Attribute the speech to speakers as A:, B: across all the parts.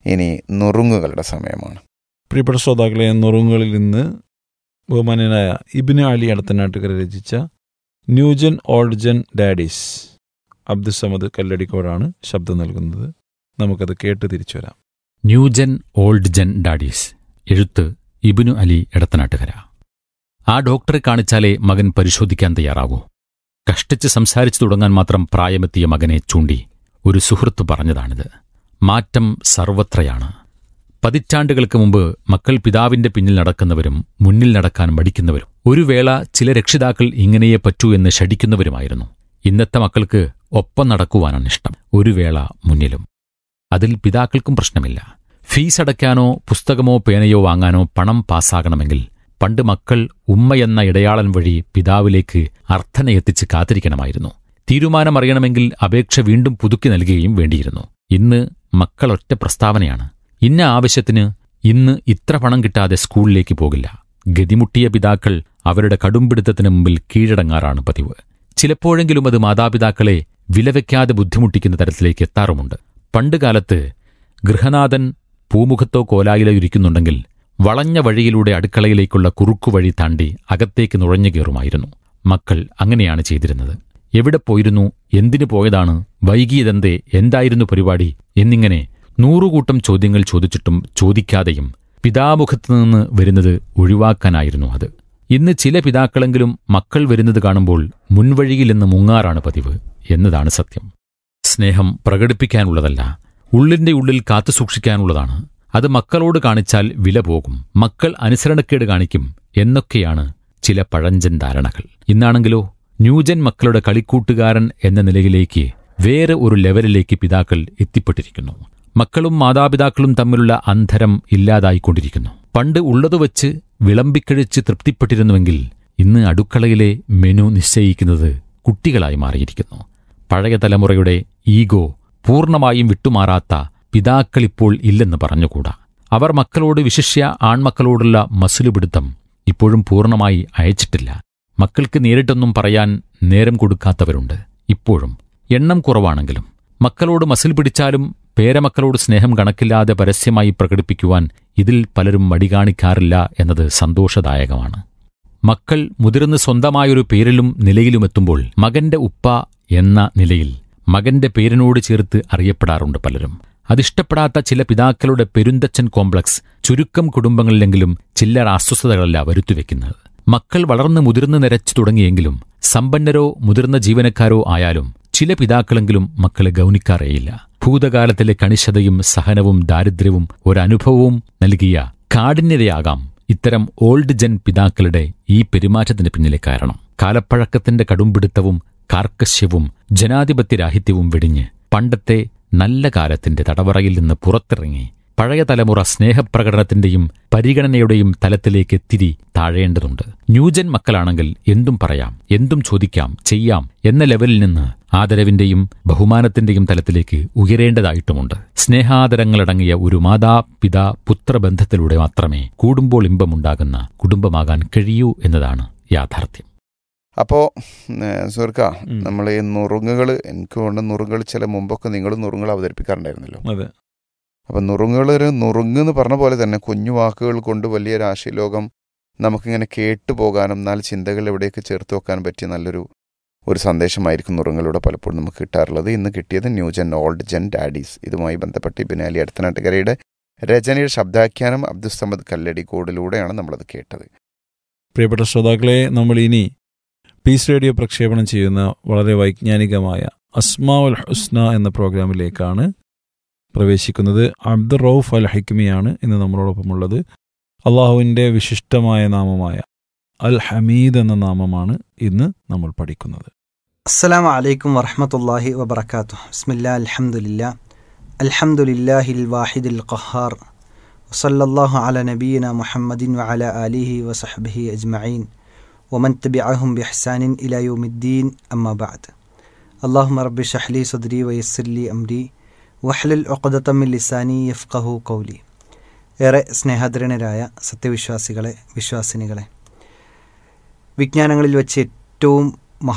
A: ഇനി നുറുങ്ങുകളുടെ സമയമാണ്
B: പ്രിയപ്പെട്ട ശ്രോതാക്കളെ നുറുങ്ങുകളിൽ നിന്ന് ബഹുമാന്യനായ ഇബിന് അലി അടുത്തനാട്ടുകര രചിച്ച ന്യൂജൻ ഓൾഡ്ജൻ ഡാഡീസ് അബ്ദുസമദ് കല്ലടിക്കോടാണ് ശബ്ദം നൽകുന്നത് നമുക്കത് കേട്ട് തിരിച്ചു വരാം
C: ന്യൂജൻ ഓൾഡ് ജൻ ഡാഡീസ് എഴുത്ത് ഇബിനു അലി എടത്തനാട്ടുകര ആ ഡോക്ടറെ കാണിച്ചാലേ മകൻ പരിശോധിക്കാൻ തയ്യാറാകൂ കഷ്ടിച്ച് സംസാരിച്ചു തുടങ്ങാൻ മാത്രം പ്രായമെത്തിയ മകനെ ചൂണ്ടി ഒരു സുഹൃത്ത് പറഞ്ഞതാണിത് മാറ്റം സർവത്രയാണ് പതിറ്റാണ്ടുകൾക്ക് മുമ്പ് മക്കൾ പിതാവിന്റെ പിന്നിൽ നടക്കുന്നവരും മുന്നിൽ നടക്കാൻ മടിക്കുന്നവരും ഒരു വേള ചില രക്ഷിതാക്കൾ ഇങ്ങനെയേ പറ്റൂ എന്ന് ശടിക്കുന്നവരുമായിരുന്നു ഇന്നത്തെ മക്കൾക്ക് ഒപ്പം നടക്കുവാനാണ് ഇഷ്ടം ഒരു വേള മുന്നിലും അതിൽ പിതാക്കൾക്കും പ്രശ്നമില്ല ഫീസ് അടയ്ക്കാനോ പുസ്തകമോ പേനയോ വാങ്ങാനോ പണം പാസ്സാകണമെങ്കിൽ പണ്ട് മക്കൾ ഉമ്മയെന്ന ഇടയാളൻ വഴി പിതാവിലേക്ക് അർത്ഥനയെത്തിച്ച് കാത്തിരിക്കണമായിരുന്നു തീരുമാനമറിയണമെങ്കിൽ അപേക്ഷ വീണ്ടും പുതുക്കി നൽകുകയും വേണ്ടിയിരുന്നു ഇന്ന് മക്കൾ ഒറ്റ പ്രസ്താവനയാണ് ഇന്ന ആവശ്യത്തിന് ഇന്ന് ഇത്ര പണം കിട്ടാതെ സ്കൂളിലേക്ക് പോകില്ല ഗതിമുട്ടിയ പിതാക്കൾ അവരുടെ കടുംപിടുത്തത്തിന് മുമ്പിൽ കീഴടങ്ങാറാണ് പതിവ് ചിലപ്പോഴെങ്കിലും അത് മാതാപിതാക്കളെ വിലവെക്കാതെ ബുദ്ധിമുട്ടിക്കുന്ന തരത്തിലേക്ക് എത്താറുമുണ്ട് പണ്ടുകാലത്ത് ഗൃഹനാഥൻ പൂമുഖത്തോ കോലായിലോ ഇരിക്കുന്നുണ്ടെങ്കിൽ വളഞ്ഞ വഴിയിലൂടെ അടുക്കളയിലേക്കുള്ള കുറുക്കുവഴി താണ്ടി അകത്തേക്ക് നുഴഞ്ഞു കയറുമായിരുന്നു മക്കൾ അങ്ങനെയാണ് ചെയ്തിരുന്നത് എവിടെ പോയിരുന്നു എന്തിനു പോയതാണ് വൈകിയതെന്തേ എന്തായിരുന്നു പരിപാടി എന്നിങ്ങനെ നൂറുകൂട്ടം ചോദ്യങ്ങൾ ചോദിച്ചിട്ടും ചോദിക്കാതെയും പിതാമുഖത്തുനിന്ന് വരുന്നത് ഒഴിവാക്കാനായിരുന്നു അത് ഇന്ന് ചില പിതാക്കളെങ്കിലും മക്കൾ വരുന്നത് കാണുമ്പോൾ മുൻവഴിയിൽ നിന്ന് മുങ്ങാറാണ് പതിവ് എന്നതാണ് സത്യം സ്നേഹം പ്രകടിപ്പിക്കാനുള്ളതല്ല ഉള്ളിന്റെ ഉള്ളിൽ കാത്തുസൂക്ഷിക്കാനുള്ളതാണ് അത് മക്കളോട് കാണിച്ചാൽ വില പോകും മക്കൾ അനുസരണക്കേട് കാണിക്കും എന്നൊക്കെയാണ് ചില പഴഞ്ചൻ ധാരണകൾ ഇന്നാണെങ്കിലോ ന്യൂജൻ മക്കളുടെ കളിക്കൂട്ടുകാരൻ എന്ന നിലയിലേക്ക് വേറെ ഒരു ലെവലിലേക്ക് പിതാക്കൾ എത്തിപ്പെട്ടിരിക്കുന്നു മക്കളും മാതാപിതാക്കളും തമ്മിലുള്ള അന്തരം ഇല്ലാതായിക്കൊണ്ടിരിക്കുന്നു പണ്ട് ഉള്ളതുവച്ച് വിളമ്പിക്കഴിച്ച് തൃപ്തിപ്പെട്ടിരുന്നുവെങ്കിൽ ഇന്ന് അടുക്കളയിലെ മെനു നിശ്ചയിക്കുന്നത് കുട്ടികളായി മാറിയിരിക്കുന്നു പഴയ തലമുറയുടെ ഈഗോ പൂർണ്ണമായും വിട്ടുമാറാത്ത പിതാക്കളിപ്പോൾ ഇല്ലെന്ന് പറഞ്ഞുകൂടാ അവർ മക്കളോട് വിശിഷ്യ ആൺമക്കളോടുള്ള മസിലുപിടുത്തം ഇപ്പോഴും പൂർണ്ണമായി അയച്ചിട്ടില്ല മക്കൾക്ക് നേരിട്ടൊന്നും പറയാൻ നേരം കൊടുക്കാത്തവരുണ്ട് ഇപ്പോഴും എണ്ണം കുറവാണെങ്കിലും മക്കളോട് മസിൽ പിടിച്ചാലും പേരമക്കളോട് സ്നേഹം കണക്കില്ലാതെ പരസ്യമായി പ്രകടിപ്പിക്കുവാൻ ഇതിൽ പലരും മടി കാണിക്കാറില്ല എന്നത് സന്തോഷദായകമാണ് മക്കൾ മുതിർന്ന് സ്വന്തമായൊരു പേരിലും നിലയിലുമെത്തുമ്പോൾ മകന്റെ ഉപ്പ എന്ന നിലയിൽ മകന്റെ പേരിനോട് ചേർത്ത് അറിയപ്പെടാറുണ്ട് പലരും അതിഷ്ടപ്പെടാത്ത ചില പിതാക്കളുടെ പെരുന്തച്ഛൻ കോംപ്ലക്സ് ചുരുക്കം കുടുംബങ്ങളിലെങ്കിലും ചില്ലറ അസ്വസ്ഥതകളല്ല വരുത്തിവെക്കുന്നത് മക്കൾ വളർന്ന് മുതിർന്ന് നിരച്ചു തുടങ്ങിയെങ്കിലും സമ്പന്നരോ മുതിർന്ന ജീവനക്കാരോ ആയാലും ചില പിതാക്കളെങ്കിലും മക്കളെ ഗൗനിക്കാറേയില്ല ഭൂതകാലത്തിലെ കണിശതയും സഹനവും ദാരിദ്ര്യവും ഒരനുഭവവും നൽകിയ കാഠിന്യതയാകാം ഇത്തരം ഓൾഡ് ജൻ പിതാക്കളുടെ ഈ പെരുമാറ്റത്തിന് പിന്നിലെ കാരണം കാലപ്പഴക്കത്തിന്റെ കടുംപിടുത്തവും കാർക്കശ്യവും ജനാധിപത്യരാഹിത്യവും വെടിഞ്ഞ് പണ്ടത്തെ നല്ല കാലത്തിന്റെ തടവറയിൽ നിന്ന് പുറത്തിറങ്ങി പഴയ തലമുറ സ്നേഹപ്രകടനത്തിന്റെയും പരിഗണനയുടെയും തലത്തിലേക്ക് എത്തിരി താഴേണ്ടതുണ്ട് ന്യൂജൻ മക്കളാണെങ്കിൽ എന്തും പറയാം എന്തും ചോദിക്കാം ചെയ്യാം എന്ന ലെവലിൽ നിന്ന് ആദരവിന്റെയും ബഹുമാനത്തിന്റെയും തലത്തിലേക്ക് ഉയരേണ്ടതായിട്ടുമുണ്ട് സ്നേഹാദരങ്ങളടങ്ങിയ ഒരു മാതാപിതാ പുത്രബന്ധത്തിലൂടെ മാത്രമേ കൂടുമ്പോൾ ഇമ്പമുണ്ടാകുന്ന കുടുംബമാകാൻ കഴിയൂ എന്നതാണ് യാഥാർത്ഥ്യം
A: അപ്പോൾ സുഹൃക്ക
B: ഉം.
A: നമ്മൾ ഈ നുറുങ്ങുകൾ എനിക്ക് കൊണ്ട് നുറുങ്ങുകൾ ചില മുമ്പൊക്കെ നിങ്ങൾ നുറുങ്ങുകൾ അവതരിപ്പിക്കാറുണ്ടായിരുന്നല്ലോ
B: അതെ
A: അപ്പം നുറുങ്ങുകൾ ഒരു നുറുങ്ങ് എന്ന് പറഞ്ഞ പോലെ തന്നെ കുഞ്ഞു വാക്കുകൾ കൊണ്ട് വലിയ രാശിലോകം നമുക്കിങ്ങനെ കേട്ടു പോകാനും എന്നാൽ ചിന്തകൾ എവിടെയൊക്കെ ചേർത്ത് വെക്കാനും പറ്റിയ നല്ലൊരു ഒരു സന്ദേശമായിരിക്കും നുറുങ്ങളിലൂടെ പലപ്പോഴും നമുക്ക് കിട്ടാറുള്ളത് ഇന്ന് കിട്ടിയത് new gen old gen daddies ഇതുമായി ബന്ധപ്പെട്ട് ബിനാലി അടുത്തനാട്ടുകരയുടെ രചനയുടെ ശബ്ദാഖ്യാനം അബ്ദുസമദ് കല്ലടിക്കോടിലൂടെയാണ് നമ്മളത് കേട്ടത്
B: പ്രിയപ്പെട്ട ശ്രോതാക്കളെ നമ്മൾ ഇനി പീസ് റേഡിയോ പ്രക്ഷേപണം ചെയ്യുന്ന വളരെ വൈജ്ഞാനികമായ അസ്മാ ഉൽ ഹുസ്ന എന്ന പ്രോഗ്രാമിലേക്കാണ് പ്രവേശിക്കുന്നത് അബ്ദുർ റൌഫ് അൽ ഹൈക്മിയാണ് ഇന്ന് നമ്മളോടൊപ്പമുള്ളത് അള്ളാഹുവിൻ്റെ വിശിഷ്ടമായ നാമമായ അൽ ഹമീദ് എന്ന നാമമാണ് ഇന്ന് നമ്മൾ പഠിക്കുന്നത്
D: السلام عليكم ورحمة الله وبركاته بسم الله الحمد لله الحمد لله الواحد القهار وصلى الله على نبينا محمد وعلى آله وصحبه أجمعين ومن تبعهم بإحسان إلى يوم الدين أما بعد اللهم رب اشرح لي صدري ويسر لي أمري واحلل عقدة من لساني يفقه قولي ഏറെ സ്നേഹധരണരായ സത്യവിശ്വാസികളെ വിശ്വാസിനികളെ വിജ്ഞാനങ്ങളിൽ വെച്ച് ഏറ്റവും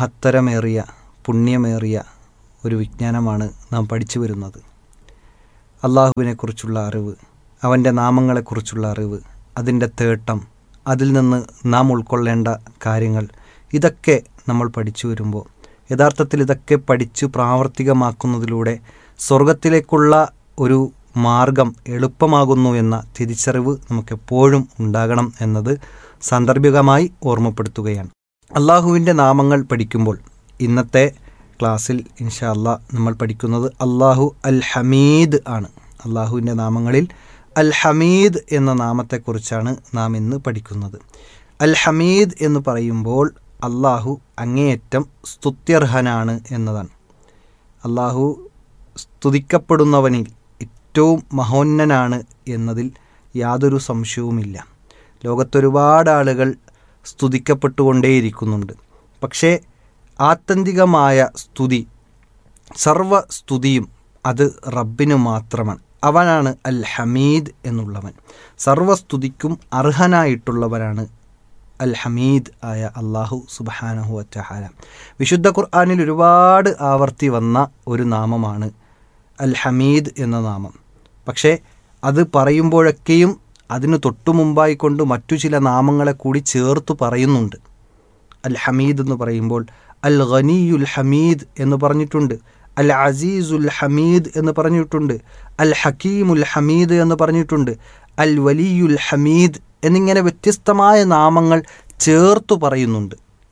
D: മഹത്തരമേറിയ പുണ്യമേറിയ ഒരു വിജ്ഞാനമാണ് നാം പഠിച്ചു വരുന്നത് അള്ളാഹുവിനെക്കുറിച്ചുള്ള അറിവ് അവൻ്റെ നാമങ്ങളെക്കുറിച്ചുള്ള അറിവ് അതിൻ്റെ തേട്ടം അതിൽ നിന്ന് നാം ഉൾക്കൊള്ളേണ്ട കാര്യങ്ങൾ ഇതൊക്കെ നമ്മൾ പഠിച്ചു വരുമ്പോൾ യഥാർത്ഥത്തിൽ ഇതൊക്കെ പഠിച്ചു പ്രാവർത്തികമാക്കുന്നതിലൂടെ സ്വർഗത്തിലേക്കുള്ള ഒരു മാർഗം എളുപ്പമാകുന്നു എന്ന തിരിച്ചറിവ് നമുക്കെപ്പോഴും ഉണ്ടാകണം എന്നത് സാന്ദർഭികമായി ഓർമ്മപ്പെടുത്തുകയാണ് അള്ളാഹുവിൻ്റെ നാമങ്ങൾ പഠിക്കുമ്പോൾ ഇന്നത്തെ ക്ലാസ്സിൽ ഇൻഷാ അല്ലാ നമ്മൾ പഠിക്കുന്നത് അള്ളാഹു അൽ ഹമീദ് ആണ് അള്ളാഹുവിൻ്റെ നാമങ്ങളിൽ അൽ ഹമീദ് എന്ന നാമത്തെക്കുറിച്ചാണ് നാം ഇന്ന് പഠിക്കുന്നത് അൽ ഹമീദ് എന്ന് പറയുമ്പോൾ അള്ളാഹു അങ്ങേയറ്റം സ്തുത്യർഹനാണ് എന്നതാണ് അള്ളാഹു സ്തുതിക്കപ്പെടുന്നവനിൽ ഏറ്റവും മഹോന്നനാണ് എന്നതിൽ യാതൊരു സംശയവുമില്ല ലോകത്തൊരുപാട് ആളുകൾ സ്തുതിക്കപ്പെട്ടുകൊണ്ടേയിരിക്കുന്നുണ്ട് പക്ഷേ ആത്യന്തികമായ സ്തുതി സർവ സ്തുതിയും അത് റബ്ബിന് മാത്രമാണ് അവനാണ് അൽ ഹമീദ് എന്നുള്ളവൻ സർവസ്തുതിക്കും അർഹനായിട്ടുള്ളവനാണ് അൽ ഹമീദ് ആയ അള്ളാഹു സുബാനഹു വറ്റഹാല വിശുദ്ധ ഖുർആാനിൽ ഒരുപാട് ആവർത്തി വന്ന ഒരു നാമമാണ് അൽ ഹമീദ് എന്ന നാമം പക്ഷേ അത് പറയുമ്പോഴൊക്കെയും അതിന് തൊട്ടു മുമ്പായി കൊണ്ട് മറ്റു ചില നാമങ്ങളെ കൂടി ചേർത്ത് പറയുന്നുണ്ട് അൽ ഹമീദ് എന്ന് പറയുമ്പോൾ അൽ ഖനിയുൽ ഹമീദ് എന്ന് പറഞ്ഞിട്ടുണ്ട് അൽ അസീസുൽ ഹമീദ് എന്ന് പറഞ്ഞിട്ടുണ്ട് അൽ ഹക്കീമുൽ ഹമീദ് എന്ന് പറഞ്ഞിട്ടുണ്ട് അൽ വലിയുൽ ഹമീദ് എന്നിങ്ങനെ വ്യത്യസ്തമായ നാമങ്ങൾ ചേർത്തു പറയുന്നുണ്ട്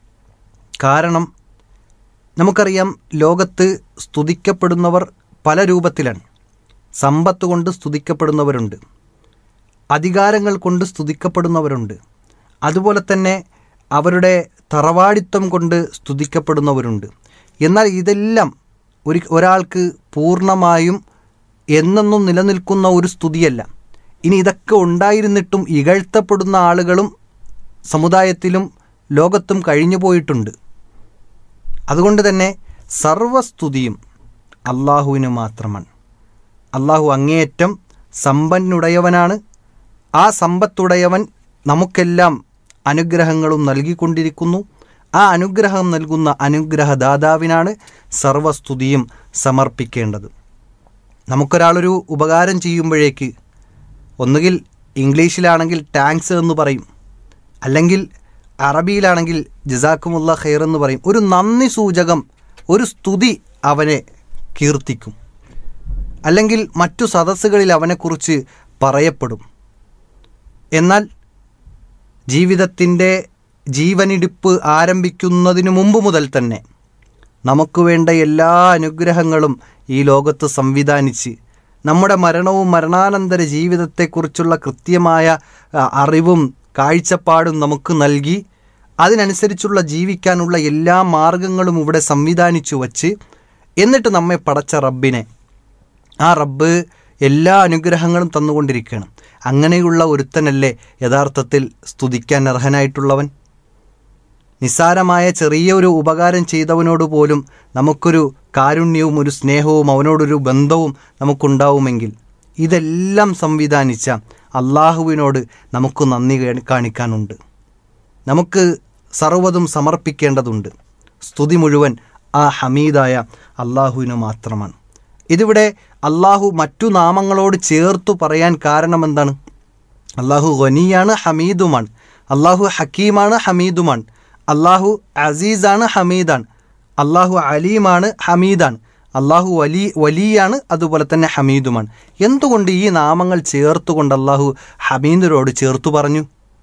D: കാരണം നമുക്കറിയാം ലോകത്ത് സ്തുതിക്കപ്പെടുന്നവർ പല രൂപത്തിലാണ് സമ്പത്ത് കൊണ്ട് സ്തുതിക്കപ്പെടുന്നവരുണ്ട് അധികാരങ്ങൾ കൊണ്ട് സ്തുതിക്കപ്പെടുന്നവരുണ്ട് അതുപോലെ തന്നെ അവരുടെ തറവാടിത്വം കൊണ്ട് സ്തുതിക്കപ്പെടുന്നവരുണ്ട് എന്നാൽ ഇതെല്ലാം ഒരു ഒരാൾക്ക് പൂർണ്ണമായും എന്നെന്നും നിലനിൽക്കുന്ന ഒരു സ്തുതിയല്ല ഇനി ഇതൊക്കെ ഉണ്ടായിരുന്നിട്ടും ഇകഴ്ത്തപ്പെടുന്ന ആളുകളും സമുദായത്തിലും ലോകത്തും കഴിഞ്ഞു പോയിട്ടുണ്ട് അതുകൊണ്ട് തന്നെ സർവസ്തുതിയും അള്ളാഹുവിന് മാത്രമാണ് അള്ളാഹു അങ്ങേയറ്റം സമ്പന്നുടയവനാണ് ആ സമ്പത്തുടയവൻ നമുക്കെല്ലാം അനുഗ്രഹങ്ങളും നൽകിക്കൊണ്ടിരിക്കുന്നു ആ അനുഗ്രഹം നൽകുന്ന അനുഗ്രഹദാതാവിനാണ് സർവസ്തുതിയും സമർപ്പിക്കേണ്ടത് നമുക്കൊരാളൊരു ഉപകാരം ചെയ്യുമ്പോഴേക്ക് ഒന്നുകിൽ ഇംഗ്ലീഷിലാണെങ്കിൽ ടാങ്ക്സ് എന്ന് പറയും അല്ലെങ്കിൽ അറബിയിലാണെങ്കിൽ ജസാക്കുമുള്ള ഖൈർ എന്ന് പറയും ഒരു നന്ദി സൂചകം ഒരു സ്തുതി അവനെ കീർത്തിക്കും അല്ലെങ്കിൽ മറ്റു സദസ്സുകളിൽ അവനെക്കുറിച്ച് പറയപ്പെടും എന്നാൽ ജീവിതത്തിൻ്റെ ജീവനിടിപ്പ് ആരംഭിക്കുന്നതിനു മുമ്പ് മുതൽ തന്നെ നമുക്ക് വേണ്ട എല്ലാ അനുഗ്രഹങ്ങളും ഈ ലോകത്ത് സംവിധാനിച്ച് നമ്മുടെ മരണവും മരണാനന്തര ജീവിതത്തെക്കുറിച്ചുള്ള കൃത്യമായ ആ, അറിവും കാഴ്ചപ്പാടും നമുക്ക് നൽകി അതിനനുസരിച്ചുള്ള ജീവിക്കാനുള്ള എല്ലാ മാർഗങ്ങളും ഇവിടെ സംവിധാനിച്ചു വച്ച് എന്നിട്ട് നമ്മെ പടച്ച റബ്ബിനെ ആ റബ്ബ് എല്ലാ അനുഗ്രഹങ്ങളും തന്നുകൊണ്ടിരിക്കുകയാണ് അങ്ങനെയുള്ള ഒരുത്തനല്ലേ യഥാർത്ഥത്തിൽ സ്തുതിക്കാൻ അർഹനായിട്ടുള്ളവൻ നിസ്സാരമായ ചെറിയ ഒരു ഉപകാരം ചെയ്തവനോട് പോലും നമുക്കൊരു കാരുണ്യവും ഒരു സ്നേഹവും അവനോടൊരു ബന്ധവും നമുക്കുണ്ടാവുമെങ്കിൽ ഇതെല്ലാം സംവിധാനിച്ച അള്ളാഹുവിനോട് നമുക്ക് നന്ദി കാ- കാണിക്കാനുണ്ട് നമുക്ക് സർവ്വതും സമർപ്പിക്കേണ്ടതുണ്ട് സ്തുതി മുഴുവൻ ആ ഹമീദായ അള്ളാഹുവിന് മാത്രമാണ് ഇതിവിടെ അള്ളാഹു മറ്റു നാമങ്ങളോട് ചേർത്തു പറയാൻ കാരണം എന്താണ് അള്ളാഹു ഖനിയാണ് ഹമീദുമാണ് അള്ളാഹു ഹക്കീമാണ് ഹമീദുമാണ് അള്ളാഹു അസീസാണ് ഹമീദാണ് അള്ളാഹു അലീമാണ് ഹമീദാണ് അള്ളാഹു വലി വലിയാണ് അതുപോലെ തന്നെ ഹമീദുമാണ് എന്തുകൊണ്ട് ഈ നാമങ്ങൾ ചേർത്തുകൊണ്ട് അള്ളാഹു ഹമീദിനോട് ചേർത്തു പറഞ്ഞു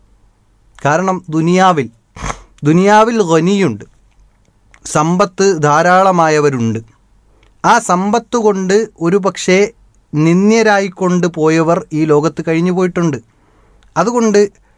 D: കാരണം ദുനിയാവിൽ ദുനിയാവിൽ ഖനിയുണ്ട് സമ്പത്ത് ധാരാളമായവരുണ്ട് ആ സമ്പത്ത് കൊണ്ട് ഒരു പക്ഷേ നിന്ദ്യരായിക്കൊണ്ട് പോയവർ ഈ ലോകത്ത് കഴിഞ്ഞു പോയിട്ടുണ്ട് അതുകൊണ്ട്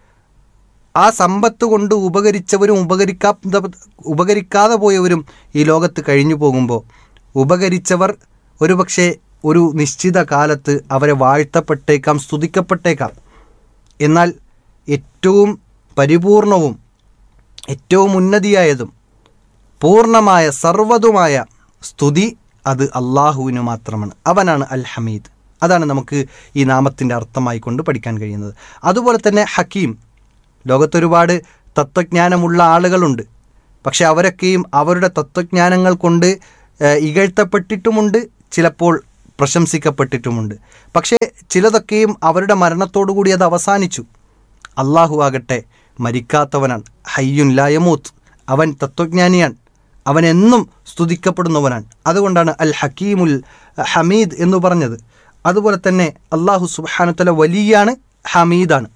D: ആ സമ്പത്ത് കൊണ്ട് ഉപകരിച്ചവരും ഉപകരിക്കാത്ത ഉപകരിക്കാതെ പോയവരും ഈ ലോകത്ത് കഴിഞ്ഞു പോകുമ്പോൾ ഉപകരിച്ചവർ ഒരുപക്ഷെ ഒരു നിശ്ചിത കാലത്ത് അവരെ വാഴ്ത്തപ്പെട്ടേക്കാം സ്തുതിക്കപ്പെട്ടേക്കാം എന്നാൽ ഏറ്റവും പരിപൂർണവും ഏറ്റവും ഉന്നതിയായതും പൂർണ്ണമായ സർവ്വതുമായ സ്തുതി അത് അള്ളാഹുവിന് മാത്രമാണ് അവനാണ് അൽ ഹമീദ് അതാണ് നമുക്ക് ഈ നാമത്തിൻ്റെ അർത്ഥമായിക്കൊണ്ട് പഠിക്കാൻ കഴിയുന്നത് അതുപോലെ തന്നെ ഹക്കീം ലോകത്തൊരുപാട് തത്വജ്ഞാനമുള്ള ആളുകളുണ്ട് പക്ഷെ അവരൊക്കെയും അവരുടെ തത്വജ്ഞാനങ്ങൾ കൊണ്ട് ഏഹ്, ഇകഴ്ത്തപ്പെട്ടിട്ടുമുണ്ട് ചിലപ്പോൾ പ്രശംസിക്കപ്പെട്ടിട്ടുമുണ്ട് പക്ഷേ ചിലതൊക്കെയും അവരുടെ മരണത്തോടുകൂടി അത് അവസാനിച്ചു അള്ളാഹു ആകട്ടെ മരിക്കാത്തവനാണ് ഹയ്യുൻ ലായമൂത്ത് അവൻ തത്വജ്ഞാനിയാണ് അവൻ എന്നും സ്തുതിക്കപ്പെടുന്നവനാണ് അതുകൊണ്ടാണ് അൽ ഹക്കീമുൽ ഹമീദ് എന്ന് പറഞ്ഞത് അതുപോലെ തന്നെ അള്ളാഹു സുബാനുത്തല വലിയാണ് ഹമീദാണ്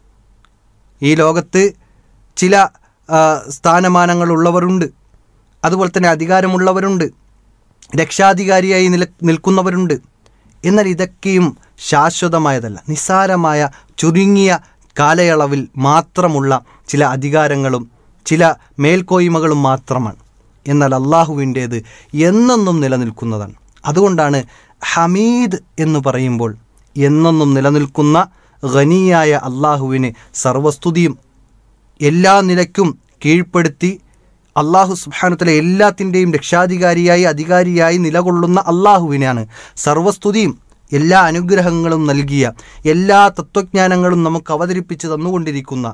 D: ഈ ലോകത്ത് ചില ആ, സ്ഥാനമാനങ്ങളുള്ളവരുണ്ട് അതുപോലെ തന്നെ അധികാരമുള്ളവരുണ്ട് രക്ഷാധികാരിയായി നില നിൽക്കുന്നവരുണ്ട് എന്നാൽ ഇതൊക്കെയും ശാശ്വതമായതല്ല നിസ്സാരമായ ചുരുങ്ങിയ കാലയളവിൽ മാത്രമുള്ള ചില അധികാരങ്ങളും ചില മേൽക്കോയ്മകളും മാത്രമാണ് എന്നാൽ അള്ളാഹുവിൻ്റേത് എന്നെന്നും നിലനിൽക്കുന്നതാണ് അതുകൊണ്ടാണ് ഹമീദ് എന്ന് പറയുമ്പോൾ എന്നെന്നും നിലനിൽക്കുന്ന ഖനിയായ അള്ളാഹുവിന് സർവസ്തുതിയും എല്ലാ നിലയ്ക്കും കീഴ്പ്പെടുത്തി അള്ളാഹു സുബാനുത്തല എല്ലാത്തിൻ്റെയും രക്ഷാധികാരിയായി അധികാരിയായി നിലകൊള്ളുന്ന അള്ളാഹുവിനാണ് സർവസ്തുതിയും എല്ലാ അനുഗ്രഹങ്ങളും നൽകിയ എല്ലാ തത്വജ്ഞാനങ്ങളും നമുക്ക് അവതരിപ്പിച്ച് തന്നുകൊണ്ടിരിക്കുന്ന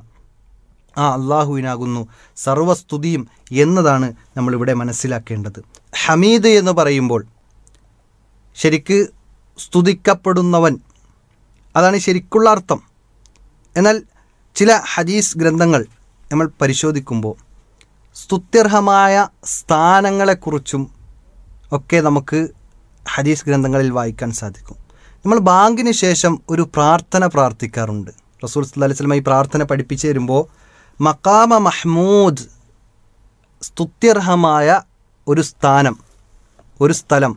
D: ആ അള്ളാഹുവിനാകുന്നു സർവസ്തുതിയും എന്നതാണ് നമ്മളിവിടെ മനസ്സിലാക്കേണ്ടത് ഹമീദ് എന്ന് പറയുമ്പോൾ ശരിക്ക് സ്തുതിക്കപ്പെടുന്നവൻ അതാണ് ശരിക്കുള്ള അർത്ഥം എന്നാൽ ചില ഹദീസ് ഗ്രന്ഥങ്ങൾ നമ്മൾ പരിശോധിക്കുമ്പോൾ സ്തുത്യർഹമായ സ്ഥാനങ്ങളെക്കുറിച്ചും ഒക്കെ നമുക്ക് ഹദീസ് ഗ്രന്ഥങ്ങളിൽ വായിക്കാൻ സാധിക്കും നമ്മൾ ബാങ്കിന് ശേഷം ഒരു പ്രാർത്ഥന പ്രാർത്ഥിക്കാറുണ്ട് റസൂൽ സല്ലല്ലാഹു അലൈഹി വസല്ലം ഈ പ്രാർത്ഥന പഠിപ്പിച്ചു തരുമ്പോൾ മക്കാമ മഹ്മൂദ് സ്തുത്യർഹമായ ഒരു സ്ഥാനം ഒരു സ്ഥലം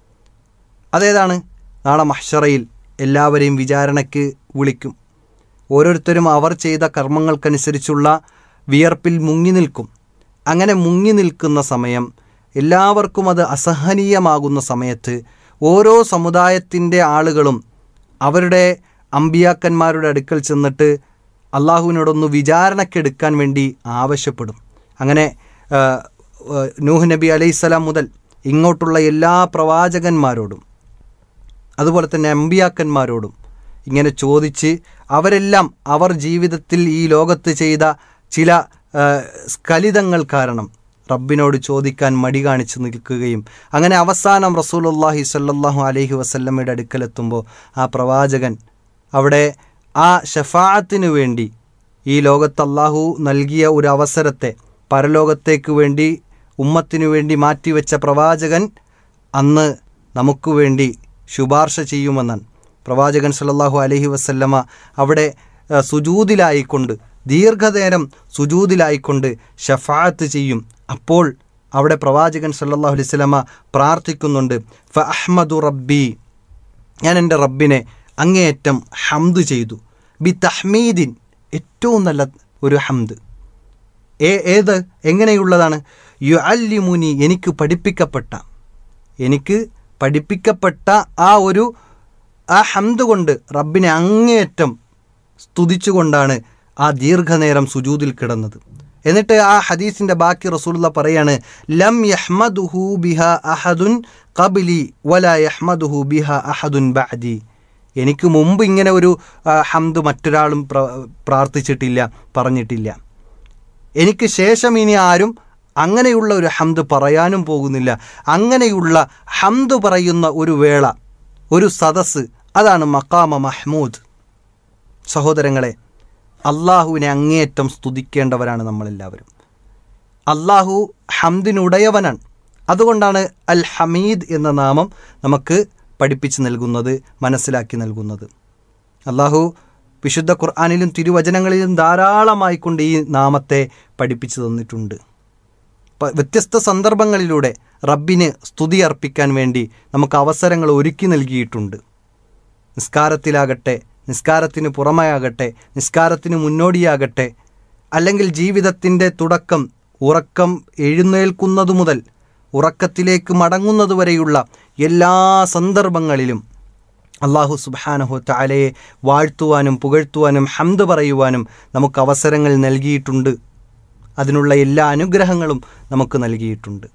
D: അതേതാണ് നാളെ മഹ്ഷറയിൽ എല്ലാവരെയും വിചാരണയ്ക്ക് വിളിക്കും ഓരോരുത്തരും അവർ ചെയ്ത കർമ്മങ്ങൾക്കനുസരിച്ചുള്ള വിയർപ്പിൽ മുങ്ങി നിൽക്കും അങ്ങനെ മുങ്ങി നിൽക്കുന്ന സമയം എല്ലാവർക്കും അത് അസഹനീയമാകുന്ന സമയത്ത് ഓരോ സമുദായത്തിൻ്റെ ആളുകളും അവരുടെ അമ്പിയാക്കന്മാരുടെ അടുക്കൽ ചെന്നിട്ട് അള്ളാഹുവിനോടൊന്ന് വിചാരണക്കെടുക്കാൻ വേണ്ടി ആവശ്യപ്പെടും അങ്ങനെ ആ, ആ, നൂഹ് നബി അലൈഹിസ്സലാം മുതൽ ഇങ്ങോട്ടുള്ള എല്ലാ പ്രവാചകന്മാരോടും അതുപോലെ തന്നെ അമ്പിയാക്കന്മാരോടും ഇങ്ങനെ ചോദിച്ച് അവരെല്ലാം അവർ ജീവിതത്തിൽ ഈ ലോകത്ത് ചെയ്ത ചില ആ, സ്ഖലിതങ്ങൾ കാരണം റബ്ബിനോട് ചോദിക്കാൻ മടി കാണിച്ചു നിൽക്കുകയും അങ്ങനെ അവസാനം റസൂലുള്ളാഹി സ്വല്ലല്ലാഹു അലൈഹി വസല്ലമയുടെ അടുക്കലെത്തുമ്പോൾ ആ പ്രവാചകൻ അവിടെ ആ ഷഫാഅത്തിന് വേണ്ടി ഈ ലോകത്ത് അള്ളാഹു നൽകിയ ഒരു അവസരത്തെ പരലോകത്തേക്ക് വേണ്ടി ഉമ്മത്തിനു വേണ്ടി മാറ്റിവെച്ച പ്രവാചകൻ അന്ന് നമുക്ക് വേണ്ടി ശുപാർശ ചെയ്യുമെന്നാണ് പ്രവാചകൻ സല്ലല്ലാഹു അലൈഹി വസല്ലമ അവിടെ ആ, സുജൂദിലായിക്കൊണ്ട് ദീർഘനേരം സുജൂദിലായിക്കൊണ്ട് ഷഫാഅത്ത് ചെയ്യും അപ്പോൾ അവിടെ പ്രവാചകൻ സല്ലല്ലാഹു അലൈഹി വസല്ലമ പ്രാർത്ഥിക്കുന്നുണ്ട് ഫ അഹ്മദു റബ്ബി ഞാൻ എൻ്റെ റബ്ബിനെ അങ്ങേയറ്റം ഹംദ് ചെയ്തു ബി തഹ്മീദിൻ ഏറ്റവും നല്ല ഒരു ഹംദ് ഏ ഏത് എങ്ങനെയുള്ളതാണ് യു അല്ലിമുനി എനിക്ക് പഠിപ്പിക്കപ്പെട്ട എനിക്ക് പഠിപ്പിക്കപ്പെട്ട ആ ഒരു ആ ഹംദ് കൊണ്ട് റബ്ബിനെ അങ്ങേയറ്റം സ്തുതിച്ചുകൊണ്ടാണ് ആ ദീർഘനേരം സുജൂദിൽ കിടന്നത് എന്നിട്ട് ആ ഹദീസിൻ്റെ ബാക്കി റസൂലുള്ള പറയാണ് ലം യഹ്മദുഹു ബിഹ അഹദുൻ കബിലി വല യഹ്മദുഹു ബിഹ അഹദുൻ ബഅദി എനിക്ക് മുമ്പ് ഇങ്ങനെ ഒരു ആ, ഹംദ് മറ്റൊരാളും പ്ര- പ്രാർത്ഥിച്ചിട്ടില്ല പറഞ്ഞിട്ടില്ല എനിക്ക് ശേഷം ഇനി ആരും അങ്ങനെയുള്ള ഒരു ഹംദ് പറയാനും പോകുന്നില്ല അങ്ങനെയുള്ള ഹംദ് പറയുന്ന ഒരു വേള ഒരു സദസ്സ് അതാണ് മക്കാമ മഹ്മൂദ് സഹോദരങ്ങളെ അള്ളാഹുവിനെ അങ്ങേയറ്റം സ്തുതിക്കേണ്ടവരാണ് നമ്മളെല്ലാവരും അള്ളാഹു ഹംദിനുടയവനാണ് അതുകൊണ്ടാണ് അൽ ഹമീദ് എന്ന നാമം നമുക്ക് പഠിപ്പിച്ച് നൽകുന്നത് മനസ്സിലാക്കി നൽകുന്നത് അള്ളാഹു വിശുദ്ധ ഖുർആാനിലും തിരുവചനങ്ങളിലും ധാരാളമായിക്കൊണ്ട് ഈ നാമത്തെ പഠിപ്പിച്ചു തന്നിട്ടുണ്ട് പ- വ്യത്യസ്ത സന്ദർഭങ്ങളിലൂടെ റബ്ബിന് സ്തുതി അർപ്പിക്കാൻ വേണ്ടി നമുക്ക് അവസരങ്ങൾ ഒരുക്കി നൽകിയിട്ടുണ്ട് നിസ്കാരത്തിലാകട്ടെ നിസ്കാരത്തിന് പുറമെയാകട്ടെ നിസ്കാരത്തിന് മുന്നോടിയാകട്ടെ അല്ലെങ്കിൽ ജീവിതത്തിൻ്റെ തുടക്കം ഉറക്കം എഴുന്നേൽക്കുന്നതു മുതൽ ഉറക്കത്തിലേക്ക് മടങ്ങുന്നതുവരെയുള്ള എല്ലാ സന്ദർഭങ്ങളിലും അള്ളാഹു സുബാനഹു താലയെ വാഴ്ത്തുവാനും പുകഴ്ത്തുവാനും ഹംദ് പറയുവാനും നമുക്ക് അവസരങ്ങൾ നൽകിയിട്ടുണ്ട് അതിനുള്ള എല്ലാ അനുഗ്രഹങ്ങളും നമുക്ക് നൽകിയിട്ടുണ്ട്